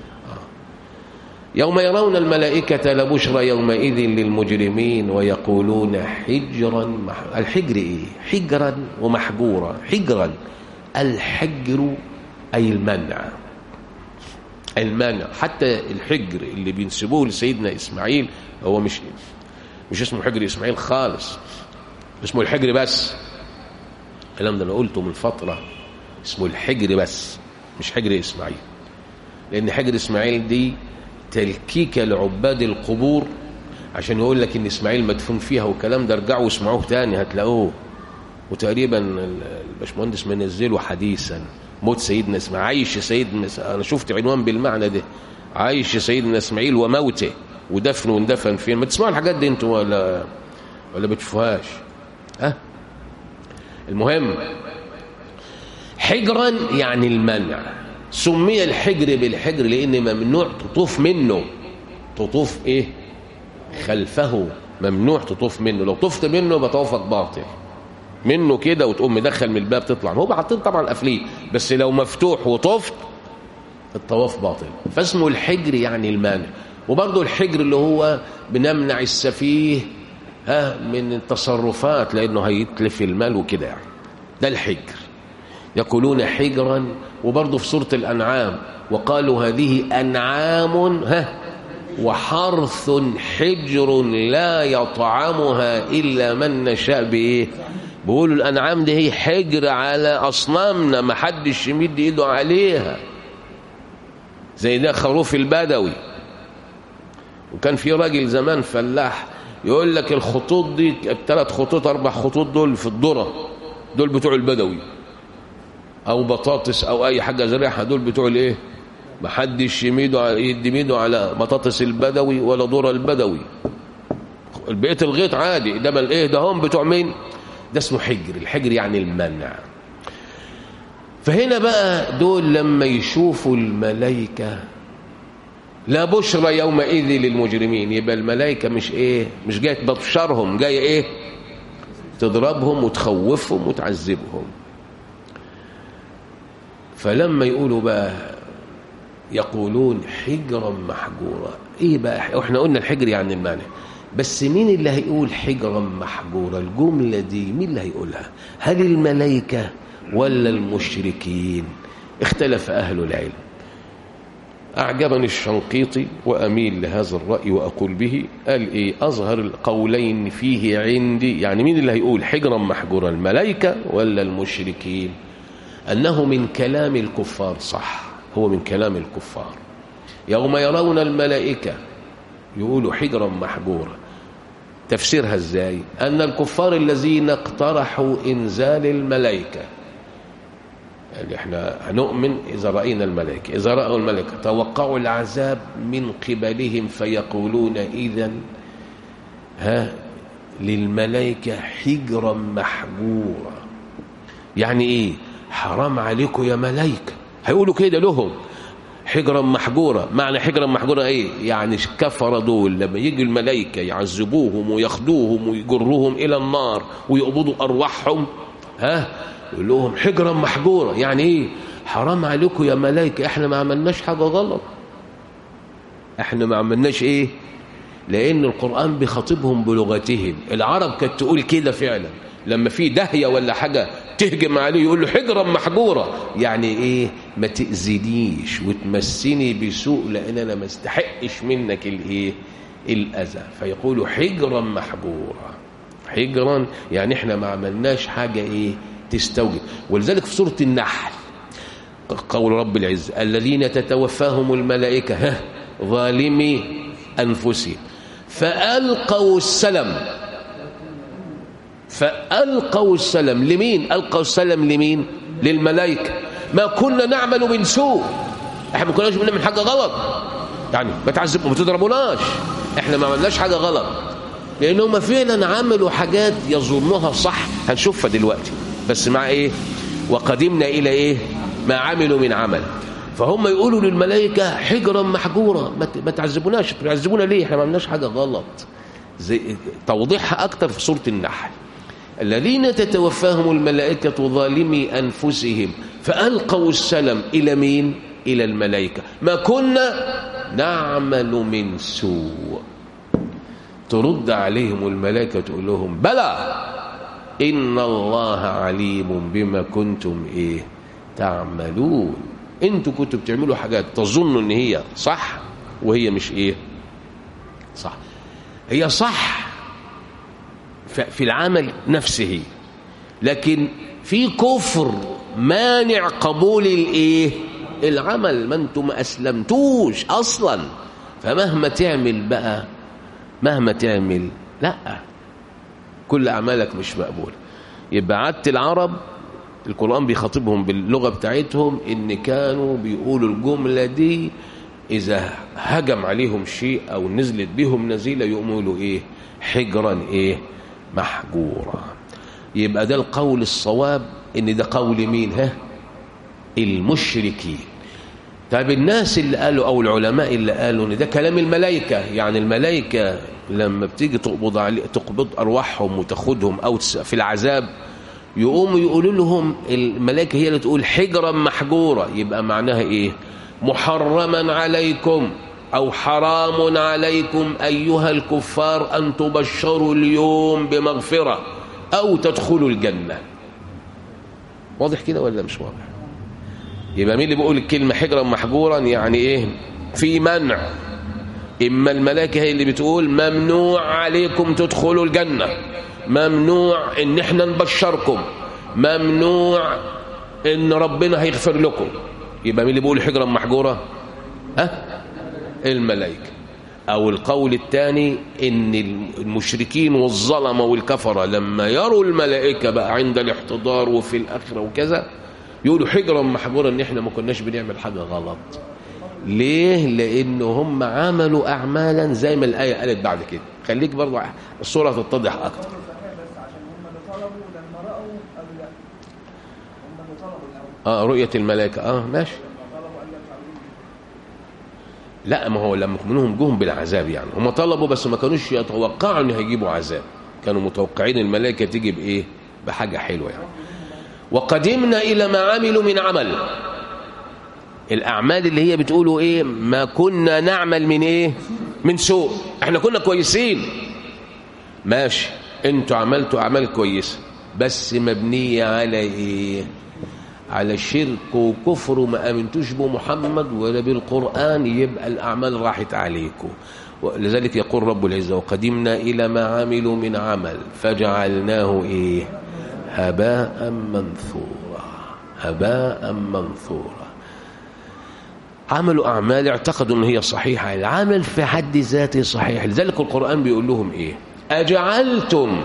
يوم يرون الملائكة لبشرى يومئذ للمجرمين ويقولون حجرا مح... الحجر إيه حجرا ومحجورا حجرا الحجر أي المنع المنع حتى الحجر اللي بينسبوه لسيدنا إسماعيل هو مش مش اسمه حجر إسماعيل خالص اسمه الحجر بس الكلام ده أنا قلته من فترة اسمه الحجر بس مش حجر إسماعيل لأن حجر إسماعيل دي تلكيكة لعباد القبور عشان يقول لك ان اسماعيل مدفون فيها والكلام ده ارجعوا واسمعوه تاني هتلاقوه وتقريبا الباشمهندس منزله حديثا موت سيدنا اسماعيل عايش سيدنا انا شفت عنوان بالمعنى ده عايش سيدنا اسماعيل وموته ودفنه واندفن فين ما تسمعوا الحاجات دي انتوا ولا ولا بتشوفوهاش ها أه؟ المهم حجرا يعني المنع سمي الحجر بالحجر لان ممنوع تطوف منه تطوف ايه خلفه ممنوع تطوف منه لو طفت منه يبقى طوافك باطل منه كده وتقوم مدخل من الباب تطلع هو حاطين طبعا قافلين بس لو مفتوح وطفت الطواف باطل فاسمه الحجر يعني المانع وبرضه الحجر اللي هو بنمنع السفيه ها من التصرفات لانه هيتلف المال وكده يعني ده الحجر يقولون حجرا وبرضه في سورة الأنعام وقالوا هذه أنعام ها وحرث حجر لا يطعمها إلا من نشاء بإيه بيقولوا الأنعام دي هي حجر على أصنامنا ما حدش يمد إيده عليها زي ده خروف البدوي وكان في راجل زمان فلاح يقول لك الخطوط دي الثلاث خطوط أربع خطوط دول في الذرة دول بتوع البدوي او بطاطس او اي حاجه زرعها دول بتوع الايه ما حدش يميده يدي ميده على بطاطس البدوي ولا ذره البدوي بقيه الغيط عادي ده الايه ده هم بتوع مين ده اسمه حجر الحجر يعني المنع فهنا بقى دول لما يشوفوا الملائكه لا بشرى يومئذ للمجرمين يبقى الملائكه مش ايه مش جايه تبشرهم جايه ايه تضربهم وتخوفهم وتعذبهم فلما يقولوا بقى يقولون حجرا محجورا ايه بقى احنا قلنا الحجر يعني المانع بس مين اللي هيقول حجرا محجورا الجملة دي مين اللي هيقولها هل الملائكة ولا المشركين اختلف أهل العلم أعجبني الشنقيطي وأميل لهذا الرأي وأقول به قال إيه أظهر القولين فيه عندي يعني مين اللي هيقول حجرا محجورا الملائكة ولا المشركين أنه من كلام الكفار صح هو من كلام الكفار يوم يرون الملائكة يقولوا حجرا محجورا تفسيرها ازاي أن الكفار الذين اقترحوا إنزال الملائكة يعني احنا هنؤمن إذا رأينا الملائكة إذا رأوا الملائكة توقعوا العذاب من قبلهم فيقولون إذا ها للملائكة حجرا محجورا يعني إيه حرام عليكم يا ملائكة هيقولوا كده لهم حجرا محجورة معنى حجرا محجورة ايه يعني كفر دول لما يجي الملائكة يعذبوهم وياخدوهم ويجروهم الى النار ويقبضوا ارواحهم ها يقول لهم حجرا محجورة يعني ايه حرام عليكم يا ملائكة احنا ما عملناش حاجة غلط احنا ما عملناش ايه لان القرآن بيخاطبهم بلغتهم العرب كانت تقول كده فعلا لما في داهية ولا حاجة تهجم عليه يقول له حجرا محجورة يعني ايه ما تأذينيش وتمسني بسوء لان انا ما استحقش منك الايه الاذى فيقول حجرا محجورا حجرا يعني احنا ما عملناش حاجة ايه تستوجب ولذلك في سورة النحل قول رب العزة الذين تتوفاهم الملائكة ها ظالمي أنفسهم فألقوا السلم فألقوا السلم لمين ألقوا السلم لمين للملائكة ما كنا نعمل من سوء احنا ما كناش بنعمل حاجة غلط يعني ما تعذبوا ما تضربوناش احنا ما عملناش حاجة غلط لأنهم فعلا عملوا حاجات يظنوها صح هنشوفها دلوقتي بس مع ايه وقدمنا إلى ايه ما عملوا من عمل فهم يقولوا للملائكة حجرا محجورة ما ت- ما تعذبوناش تعذبونا ليه احنا ما عملناش حاجة غلط زي توضيحها أكتر في سورة النحل الذين تتوفاهم الملائكة ظالمي أنفسهم فألقوا السلم إلى مين؟ إلى الملائكة ما كنا نعمل من سوء ترد عليهم الملائكة تقول لهم بلى إن الله عليم بما كنتم إيه تعملون انتوا كنتوا بتعملوا حاجات تظنوا ان هي صح وهي مش ايه صح هي صح ف- في العمل نفسه لكن في كفر مانع قبول الايه العمل ما انتم ما اسلمتوش اصلا فمهما تعمل بقى مهما تعمل لا كل اعمالك مش مقبوله يبقى عادة العرب القرآن بيخاطبهم باللغة بتاعتهم إن كانوا بيقولوا الجملة دي إذا هجم عليهم شيء أو نزلت بهم نزيلة يقولوا إيه حجرا إيه محجورا يبقى ده القول الصواب إن ده قول مين ها المشركين طيب الناس اللي قالوا أو العلماء اللي قالوا إن ده كلام الملائكة يعني الملائكة لما بتيجي تقبض علي تقبض أرواحهم وتاخدهم أو تس- في العذاب يقوموا يقولوا لهم الملائكة هي اللي تقول حجرا محجورة يبقى معناها إيه محرما عليكم أو حرام عليكم أيها الكفار أن تبشروا اليوم بمغفرة أو تدخلوا الجنة واضح كده ولا مش واضح يبقى مين اللي بيقول الكلمة حجرا محجورا يعني ايه في منع اما الملائكة هي اللي بتقول ممنوع عليكم تدخلوا الجنة ممنوع ان احنا نبشركم ممنوع ان ربنا هيغفر لكم يبقى مين اللي بيقول حجرا محجورة ها الملائكة او القول الثاني ان المشركين والظلمة والكفرة لما يروا الملائكة بقى عند الاحتضار وفي الاخرة وكذا يقولوا حجرا محجورا ان احنا ما كناش بنعمل حاجة غلط ليه لان هم عملوا اعمالا زي ما الايه قالت بعد كده خليك برضه الصوره تتضح اكتر بس عشان هم اللي طلبوا لما رأوا أو لا هم اللي طلبوا الأول اه رؤيه الملائكه اه ماشي لما طلبوا قال لك تعالوا لا ما هو لما منهم جهم بالعذاب يعني هم طلبوا بس ما كانوش يتوقعوا ان هيجيبوا عذاب كانوا متوقعين الملائكه تيجي بايه بحاجه حلوه يعني وقدمنا الى ما عملوا من عمل الاعمال اللي هي بتقولوا ايه ما كنا نعمل من ايه من سوء احنا كنا كويسين ماشي انتوا عملتوا اعمال كويسه بس مبنيه على ايه على شرك وكفر وما امنتوش بمحمد ولا بالقران يبقى الاعمال راحت عليكم ولذلك يقول رب العزه وقدمنا الى ما عملوا من عمل فجعلناه ايه هباء منثورا هباء منثورا عملوا أعمال اعتقدوا أن هي صحيحة العمل في حد ذاته صحيح لذلك القرآن بيقول لهم إيه أجعلتم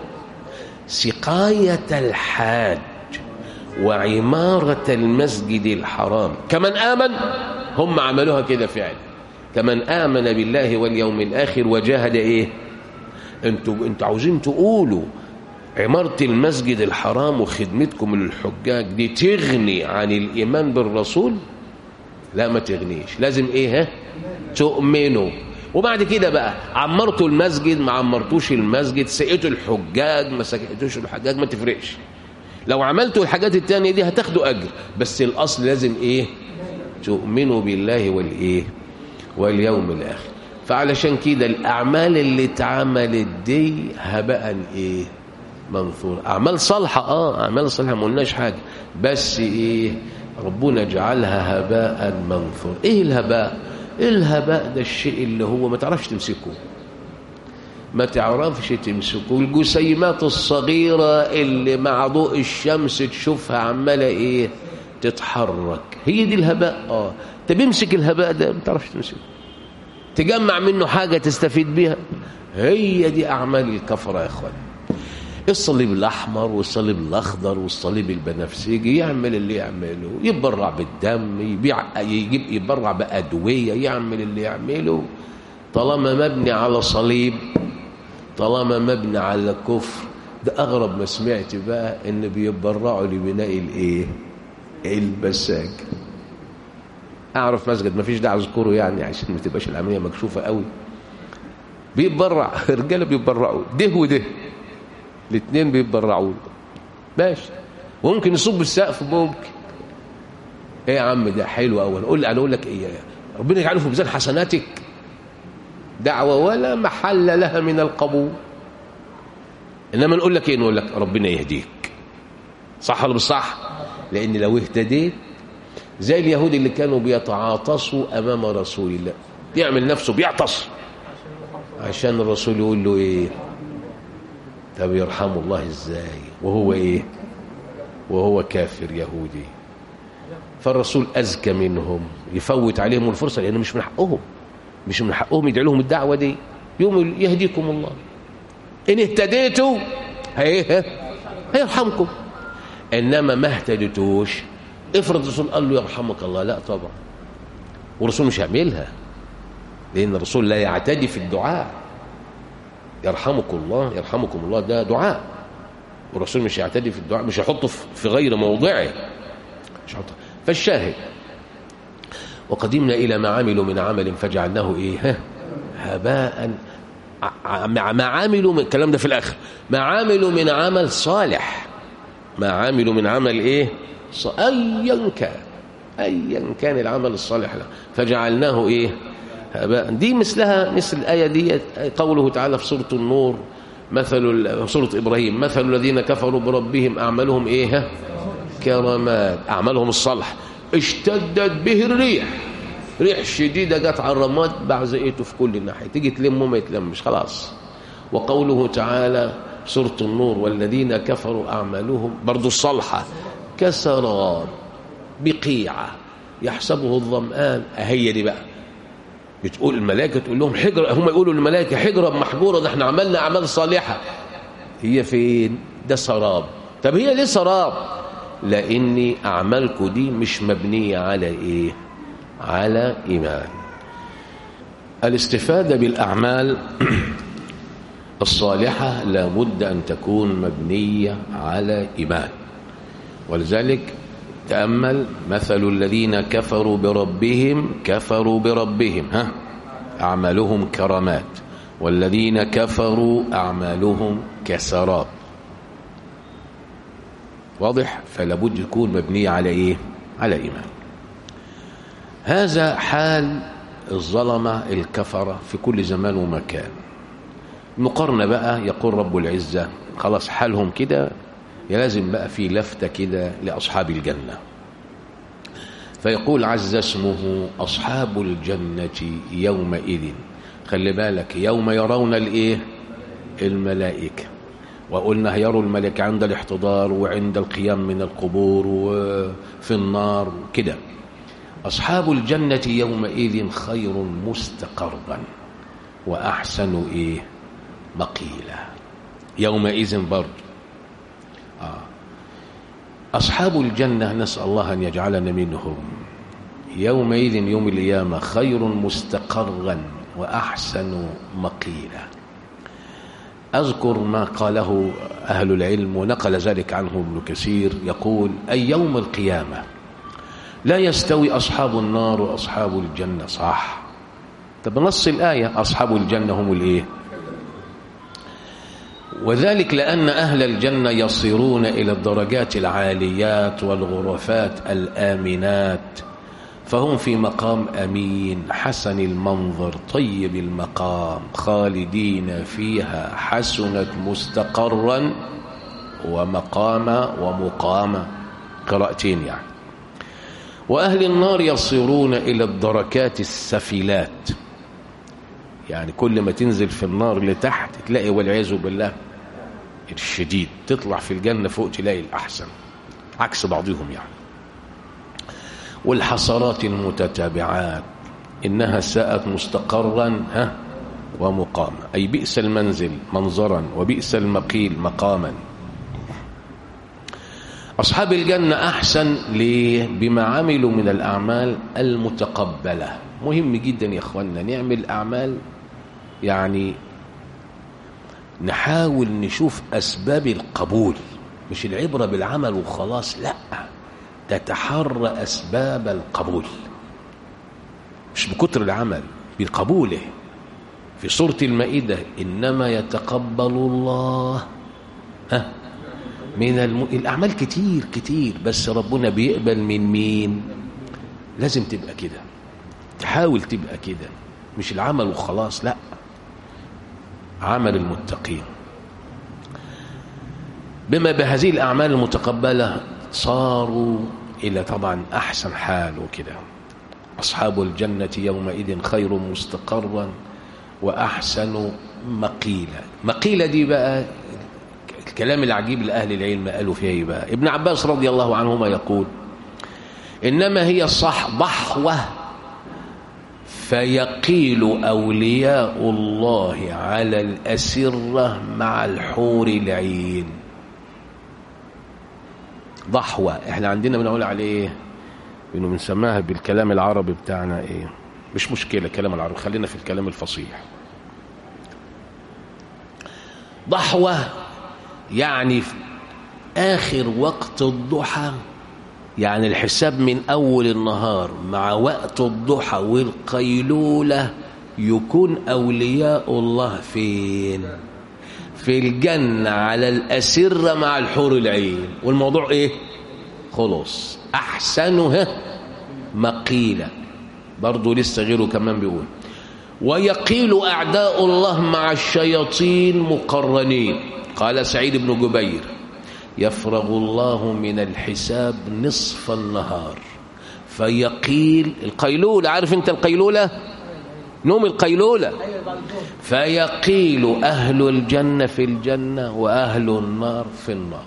سقاية الحاج وعمارة المسجد الحرام كمن آمن هم عملوها كده فعلا كمن آمن بالله واليوم الآخر وجاهد إيه انتوا انتوا عاوزين تقولوا عمارة المسجد الحرام وخدمتكم للحجاج دي تغني عن الإيمان بالرسول لا ما تغنيش لازم ايه ها تؤمنوا وبعد كده بقى عمرتوا المسجد ما عمرتوش المسجد سقيتوا الحجاج ما سقيتوش الحجاج ما تفرقش لو عملتوا الحاجات التانية دي هتاخدوا أجر بس الأصل لازم إيه تؤمنوا بالله والإيه واليوم الآخر فعلشان كده الأعمال اللي اتعملت دي هباء إيه منثور أعمال صالحة آه أعمال صالحة ما قلناش حاجة بس إيه ربنا جعلها هباء منثور إيه الهباء الهباء ده الشيء اللي هو ما تعرفش تمسكه ما تعرفش تمسكه الجسيمات الصغيرة اللي مع ضوء الشمس تشوفها عمالة ايه تتحرك هي دي الهباء اه انت بيمسك الهباء ده ما تعرفش تمسكه تجمع منه حاجة تستفيد بيها هي دي أعمال الكفرة يا اخوان الصليب الأحمر والصليب الأخضر والصليب البنفسجي يعمل اللي يعمله يتبرع بالدم يبيع يجيب يتبرع بأدوية يعمل اللي يعمله طالما مبني على صليب طالما مبني على كفر ده أغرب ما سمعت بقى إن بيتبرعوا لبناء الإيه؟ المساجد اعرف مسجد ما فيش داعي اذكره يعني عشان ما تبقاش العمليه مكشوفه قوي بيتبرع رجاله بيتبرعوا ده وده الاثنين بيتبرعوا ماشي وممكن يصب السقف ممكن ايه يا عم ده حلو قوي اقول انا اقول لك ايه ربنا يجعله في ميزان حسناتك دعوه ولا محل لها من القبول انما نقول لك ايه نقول لك ربنا يهديك صح ولا مش صح لان لو اهتديت زي اليهود اللي كانوا بيتعاطسوا امام رسول الله يعمل نفسه بيعطس عشان الرسول يقول له ايه طب يرحمه الله ازاي وهو ايه وهو كافر يهودي فالرسول اذكى منهم يفوت عليهم الفرصه لان مش من حقهم مش من حقهم يدعي لهم الدعوه دي يوم يهديكم الله ان اهتديتوا هي هيرحمكم انما ما اهتديتوش افرض الرسول قال له يرحمك الله لا طبعا والرسول مش هيعملها لان الرسول لا يعتدي في الدعاء يرحمكم الله يرحمكم الله ده دعاء والرسول مش يعتدي في الدعاء مش يحطه في غير موضعه مش يحطه فالشاهد وقدمنا الى ما عملوا من عمل فجعلناه ايه هباء ما عملوا من الكلام ده في الاخر ما عملوا من عمل صالح ما عملوا من عمل ايه ايا كان ايا كان العمل الصالح له فجعلناه ايه هباء دي مثلها مثل الايه دي قوله تعالى في سوره النور مثل سوره ابراهيم مثل الذين كفروا بربهم اعمالهم ايه كرمات اعمالهم الصالح اشتدت به الريح ريح شديده جت على الرماد بعزقته في كل ناحيه تيجي تلمه ما يتلمش خلاص وقوله تعالى سوره النور والذين كفروا اعمالهم برضو الصالحه كسراب بقيعه يحسبه الظمآن هي دي بقى بتقول الملائكه تقول لهم حجره هم يقولوا للملائكه حجره محجوره ده احنا عملنا اعمال صالحه هي فين ده سراب طب هي ليه سراب لاني اعمالكم دي مش مبنيه على ايه على ايمان الاستفاده بالاعمال الصالحه لابد ان تكون مبنيه على ايمان ولذلك تامل مثل الذين كفروا بربهم كفروا بربهم ها اعمالهم كرمات والذين كفروا اعمالهم كسراب واضح فلابد يكون مبني على ايه على ايمان هذا حال الظلمه الكفره في كل زمان ومكان مقارنه بقى يقول رب العزه خلاص حالهم كده لازم بقى في لفته كده لاصحاب الجنه فيقول عز اسمه اصحاب الجنه يومئذ خلي بالك يوم يرون الايه الملائكه وقلنا هيروا الملائكه عند الاحتضار وعند القيام من القبور وفي النار كده اصحاب الجنه يومئذ خير مستقرا واحسن ايه مقيلا يومئذ برضه آه. أصحاب الجنة نسأل الله أن يجعلنا منهم يومئذ يوم القيامة خير مستقرا وأحسن مقيلا أذكر ما قاله أهل العلم ونقل ذلك عنه ابن كثير يقول أي يوم القيامة لا يستوي أصحاب النار وأصحاب الجنة صح طب نص الآية أصحاب الجنة هم الإيه وذلك لأن أهل الجنة يصيرون إلى الدرجات العاليات والغرفات الآمنات فهم في مقام أمين حسن المنظر طيب المقام خالدين فيها حسنت مستقرا ومقاما ومقاما قراءتين يعني وأهل النار يصيرون إلى الدركات السفلات يعني كل ما تنزل في النار لتحت تلاقي والعياذ بالله الشديد تطلع في الجنة فوق تلاقي الأحسن عكس بعضهم يعني والحصرات المتتابعات إنها ساءت مستقرا ها ومقاما أي بئس المنزل منظرا وبئس المقيل مقاما أصحاب الجنة أحسن ليه بما عملوا من الأعمال المتقبلة مهم جدا يا أخوانا نعمل أعمال يعني نحاول نشوف أسباب القبول مش العبرة بالعمل وخلاص لا تتحرى أسباب القبول مش بكتر العمل بقبوله في سورة المائدة إنما يتقبل الله ها من الم... الأعمال كتير كتير بس ربنا بيقبل من مين لازم تبقى كده تحاول تبقى كده مش العمل وخلاص لا عمل المتقين بما بهذه الأعمال المتقبلة صاروا إلى طبعا أحسن حال وكده أصحاب الجنة يومئذ خير مستقرا وأحسن مقيلة مقيلة دي بقى الكلام العجيب لأهل العلم قالوا فيها ايه بقى ابن عباس رضي الله عنهما يقول إنما هي صح ضحوة فيقيل أولياء الله على الأسرة مع الحور العين ضحوة احنا عندنا بنقول عليه ايه انه بنسماها بالكلام العربي بتاعنا ايه مش مشكلة كلام العربي خلينا في الكلام الفصيح ضحوة يعني في آخر وقت الضحى يعني الحساب من أول النهار مع وقت الضحى والقيلولة يكون أولياء الله فين في الجنة على الأسرة مع الحور العين والموضوع إيه خلاص أحسنها مقيلة برضو لسه غيره كمان بيقول ويقيل أعداء الله مع الشياطين مقرنين قال سعيد بن جبير يفرغ الله من الحساب نصف النهار فيقيل القيلولة عارف انت القيلولة نوم القيلولة فيقيل أهل الجنة في الجنة وأهل النار في النار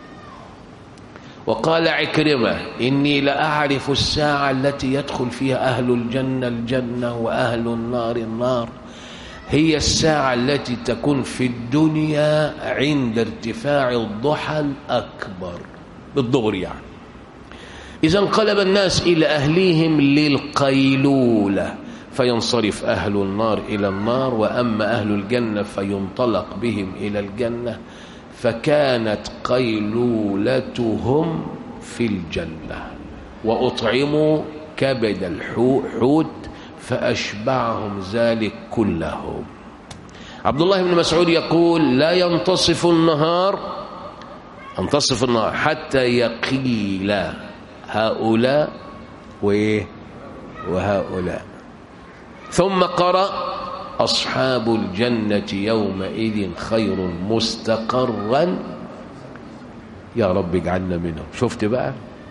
وقال عكرمة إني لأعرف الساعة التي يدخل فيها أهل الجنة الجنة وأهل النار النار هي الساعة التي تكون في الدنيا عند ارتفاع الضحى الأكبر بالظهر يعني إذا انقلب الناس إلى أهليهم للقيلولة فينصرف أهل النار إلى النار وأما أهل الجنة فينطلق بهم إلى الجنة فكانت قيلولتهم في الجنة وأطعموا كبد الحوت فأشبعهم ذلك كلهم عبد الله بن مسعود يقول لا ينتصف النهار ينتصف النهار حتى يقيل هؤلاء وإيه وهؤلاء ثم قرأ أصحاب الجنة يومئذ خير مستقرا يا رب اجعلنا منهم شفت بقى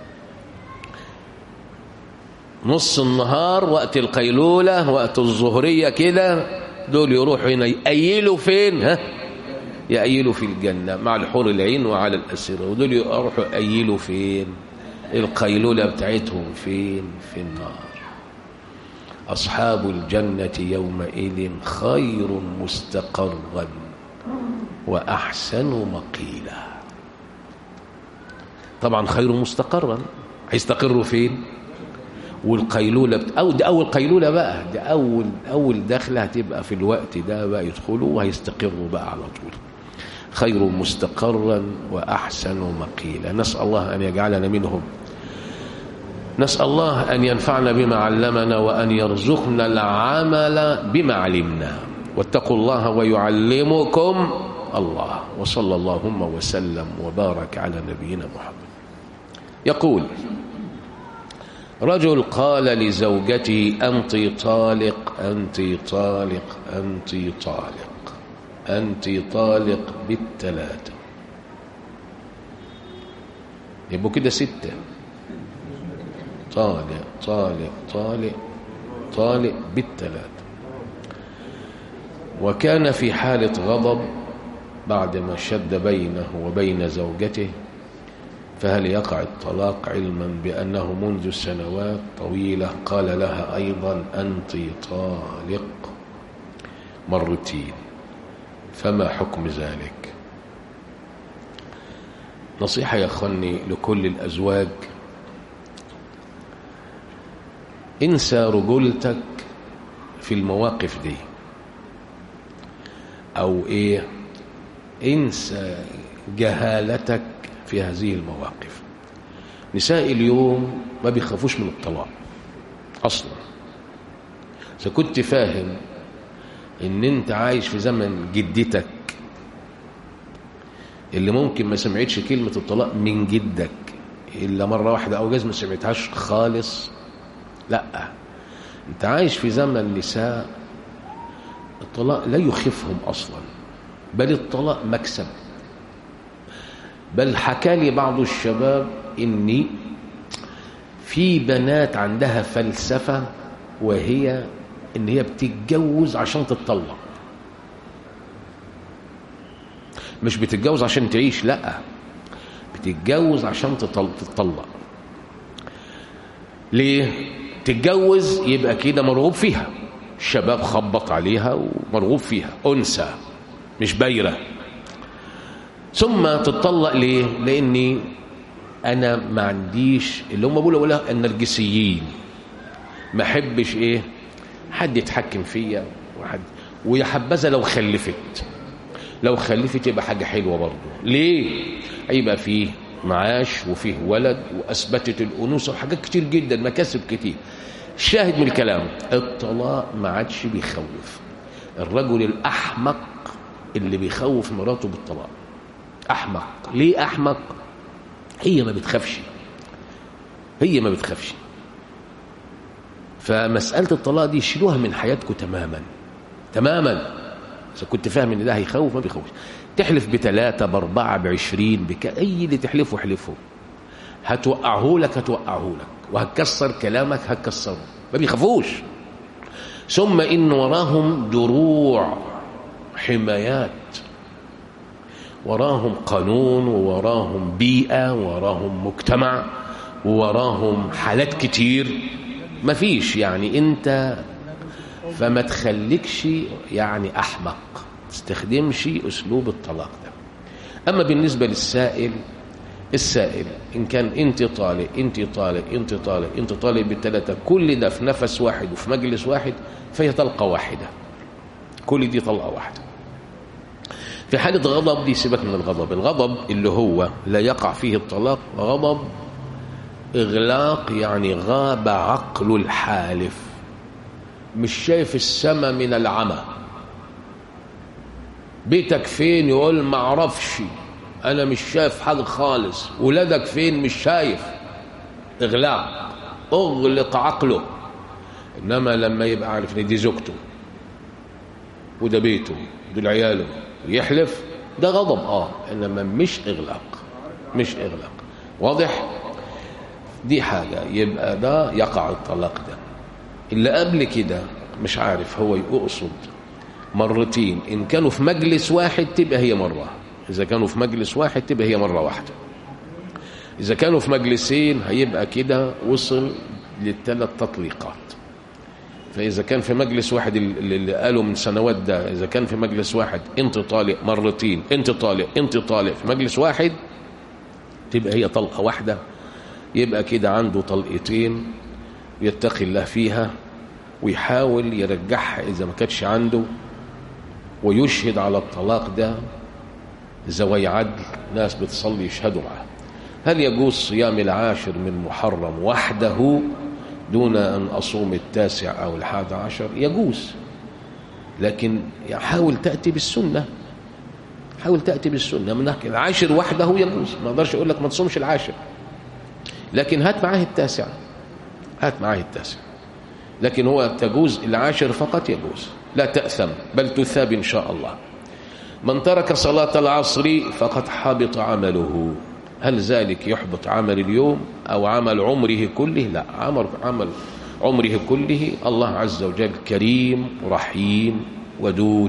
نص النهار وقت القيلولة وقت الظهرية كده دول يروحوا هنا يأيلوا فين ها يأيلوا في الجنة مع الحور العين وعلى الأسرة ودول يروحوا يأيلوا فين القيلولة بتاعتهم فين في النار أصحاب الجنة يومئذ خير مستقرا وأحسن مقيلا طبعا خير مستقرا هيستقروا فين والقيلولة بت... أو ده أول قيلولة بقى ده أول أول دخلة هتبقى في الوقت ده بقى يدخلوا وهيستقروا بقى على طول خير مستقرا وأحسن مقيلا نسأل الله أن يجعلنا منهم نسأل الله أن ينفعنا بما علمنا وأن يرزقنا العمل بما علمنا واتقوا الله ويعلمكم الله وصلى اللهم وسلم وبارك على نبينا محمد يقول رجل قال لزوجته أنت طالق أنت طالق أنت طالق أنت طالق بالثلاثة يبقوا كده ستة طالق طالق طالق طالق بالثلاثة وكان في حالة غضب بعدما شد بينه وبين زوجته فهل يقع الطلاق علما بأنه منذ سنوات طويلة قال لها أيضا أنت طالق مرتين فما حكم ذلك نصيحة يا أخواني لكل الأزواج انسى رجولتك في المواقف دي أو إيه انسى جهالتك في هذه المواقف نساء اليوم ما بيخافوش من الطلاق أصلا إذا كنت فاهم إن أنت عايش في زمن جدتك اللي ممكن ما سمعتش كلمة الطلاق من جدك إلا مرة واحدة أو جاز ما سمعتهاش خالص لا أنت عايش في زمن نساء الطلاق لا يخفهم أصلا بل الطلاق مكسب بل حكى لي بعض الشباب إني في بنات عندها فلسفة وهي إن هي بتتجوز عشان تتطلق مش بتتجوز عشان تعيش لا بتتجوز عشان تطل- تتطلق ليه تتجوز يبقى كده مرغوب فيها الشباب خبط عليها ومرغوب فيها أنثى مش بايرة ثم تتطلق ليه لأني أنا ما عنديش اللي هم بيقولوا ولا النرجسيين ما احبش ايه حد يتحكم فيا وحد ويا حبذا لو خلفت لو خلفت يبقى حاجة حلوة برضه ليه هيبقى فيه معاش وفيه ولد وأثبتت الأنوثة وحاجات كتير جدا مكاسب كتير الشاهد من الكلام الطلاق ما عادش بيخوف الرجل الأحمق اللي بيخوف مراته بالطلاق أحمق ليه أحمق هي ما بتخافش هي ما بتخافش فمسألة الطلاق دي شيلوها من حياتكم تماما تماما إذا كنت فاهم إن ده هيخوف ما بيخوفش تحلف بثلاثة بأربعة بعشرين بك أي اللي تحلفه احلفه هتوقعه لك هتوقعه لك وهتكسر كلامك هتكسره ما بيخافوش ثم إن وراهم دروع حمايات وراهم قانون ووراهم بيئة وراهم مجتمع ووراهم حالات كتير مفيش يعني انت فما تخليكش يعني احمق تستخدمش اسلوب الطلاق ده اما بالنسبة للسائل السائل ان كان انت طالق انت طالق انت طالق انت طالق بالثلاثة كل ده في نفس واحد وفي مجلس واحد فهي طلقة واحدة كل دي طلقة واحدة في حالة غضب دي سيبك من الغضب الغضب اللي هو لا يقع فيه الطلاق غضب إغلاق يعني غاب عقل الحالف مش شايف السما من العمى بيتك فين يقول ما اعرفش انا مش شايف حاجه خالص ولادك فين مش شايف اغلاق اغلق عقله انما لما يبقى عارف ان دي زوجته وده بيته دول عياله ويحلف ده غضب اه انما مش اغلاق مش اغلاق واضح دي حاجة يبقى ده يقع الطلاق ده اللي قبل كده مش عارف هو يقصد مرتين إن كانوا في مجلس واحد تبقى هي مرة إذا كانوا في مجلس واحد تبقى هي مرة واحدة إذا كانوا في مجلسين هيبقى كده وصل للثلاث تطليقات فإذا كان في مجلس واحد اللي قالوا من سنوات ده إذا كان في مجلس واحد أنت طالق مرتين أنت طالق أنت طالق في مجلس واحد تبقى هي طلقة واحدة يبقى كده عنده طلقتين يتقي الله فيها ويحاول يرجعها إذا ما كانتش عنده ويشهد على الطلاق ده ذوي عدل ناس بتصلي يشهدوا معاه هل يجوز صيام العاشر من محرم وحده دون أن أصوم التاسع أو الحادي عشر يجوز لكن حاول تأتي بالسنة حاول تأتي بالسنة من العاشر وحده يجوز ما أقدرش أقول لك ما تصومش العاشر لكن هات معاه التاسع هات معاه التاسع لكن هو تجوز العاشر فقط يجوز لا تأثم بل تثاب إن شاء الله من ترك صلاة العصر فقد حبط عمله هل ذلك يحبط عمل اليوم أو عمل عمره كله لا عمل, عمل عمره كله الله عز وجل كريم رحيم ودود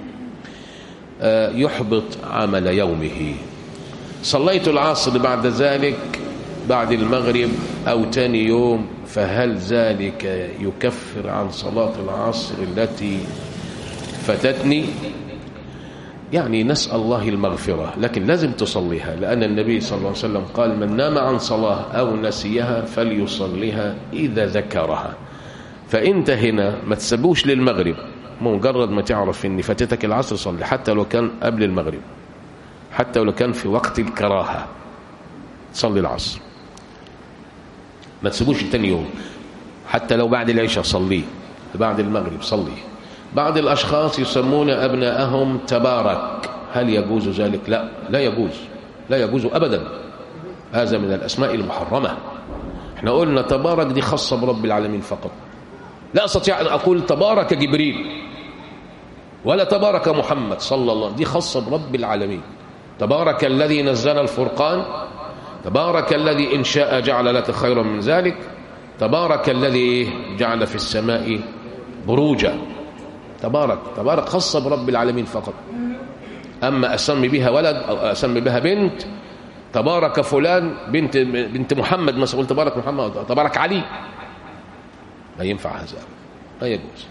يحبط عمل يومه صليت العصر بعد ذلك بعد المغرب أو تاني يوم فهل ذلك يكفر عن صلاة العصر التي فتتني يعني نسأل الله المغفرة لكن لازم تصليها لأن النبي صلى الله عليه وسلم قال من نام عن صلاة أو نسيها فليصليها إذا ذكرها فأنت هنا ما تسبوش للمغرب مجرد ما تعرف ان فاتتك العصر صلي حتى لو كان قبل المغرب حتى لو كان في وقت الكراهة صلي العصر ما تسيبوش تاني يوم حتى لو بعد العشاء صليه بعد المغرب صلي بعض الأشخاص يسمون أبناءهم تبارك هل يجوز ذلك لا لا يجوز لا يجوز أبدا هذا من الأسماء المحرمة احنا قلنا تبارك دي خاصة برب العالمين فقط لا أستطيع أن أقول تبارك جبريل ولا تبارك محمد صلى الله دي خاصة برب العالمين تبارك الذي نزل الفرقان تبارك الذي إن شاء جعل لك خيرا من ذلك تبارك الذي جعل في السماء بروجا تبارك تبارك خاصة برب العالمين فقط أما أسمي بها ولد أو أسمي بها بنت تبارك فلان بنت بنت محمد مثلا قلت تبارك محمد تبارك علي لا ينفع هذا لا يجوز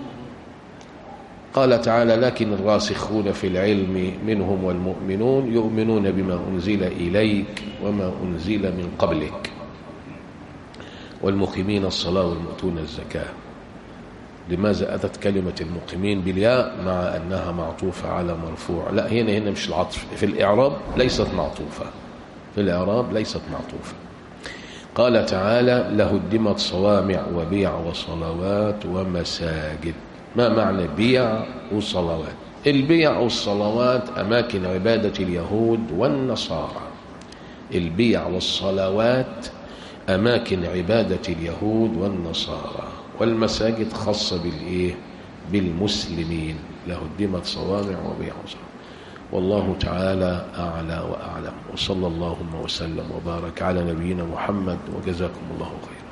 قال تعالى لكن الراسخون في العلم منهم والمؤمنون يؤمنون بما أنزل إليك وما أنزل من قبلك والمقيمين الصلاة والمؤتون الزكاة لماذا أتت كلمة المقيمين بالياء مع أنها معطوفة على مرفوع لا هنا هنا مش العطف في الإعراب ليست معطوفة في الإعراب ليست معطوفة قال تعالى لهدمت صوامع وبيع وصلوات ومساجد ما معنى بيع وصلوات البيع والصلوات أماكن عبادة اليهود والنصارى البيع والصلوات أماكن عبادة اليهود والنصارى والمساجد خاصة بالإيه بالمسلمين لهدمت صوامع وبيع وصلوات والله تعالى أعلى وأعلم وصلى اللهم وسلم وبارك على نبينا محمد وجزاكم الله خيرا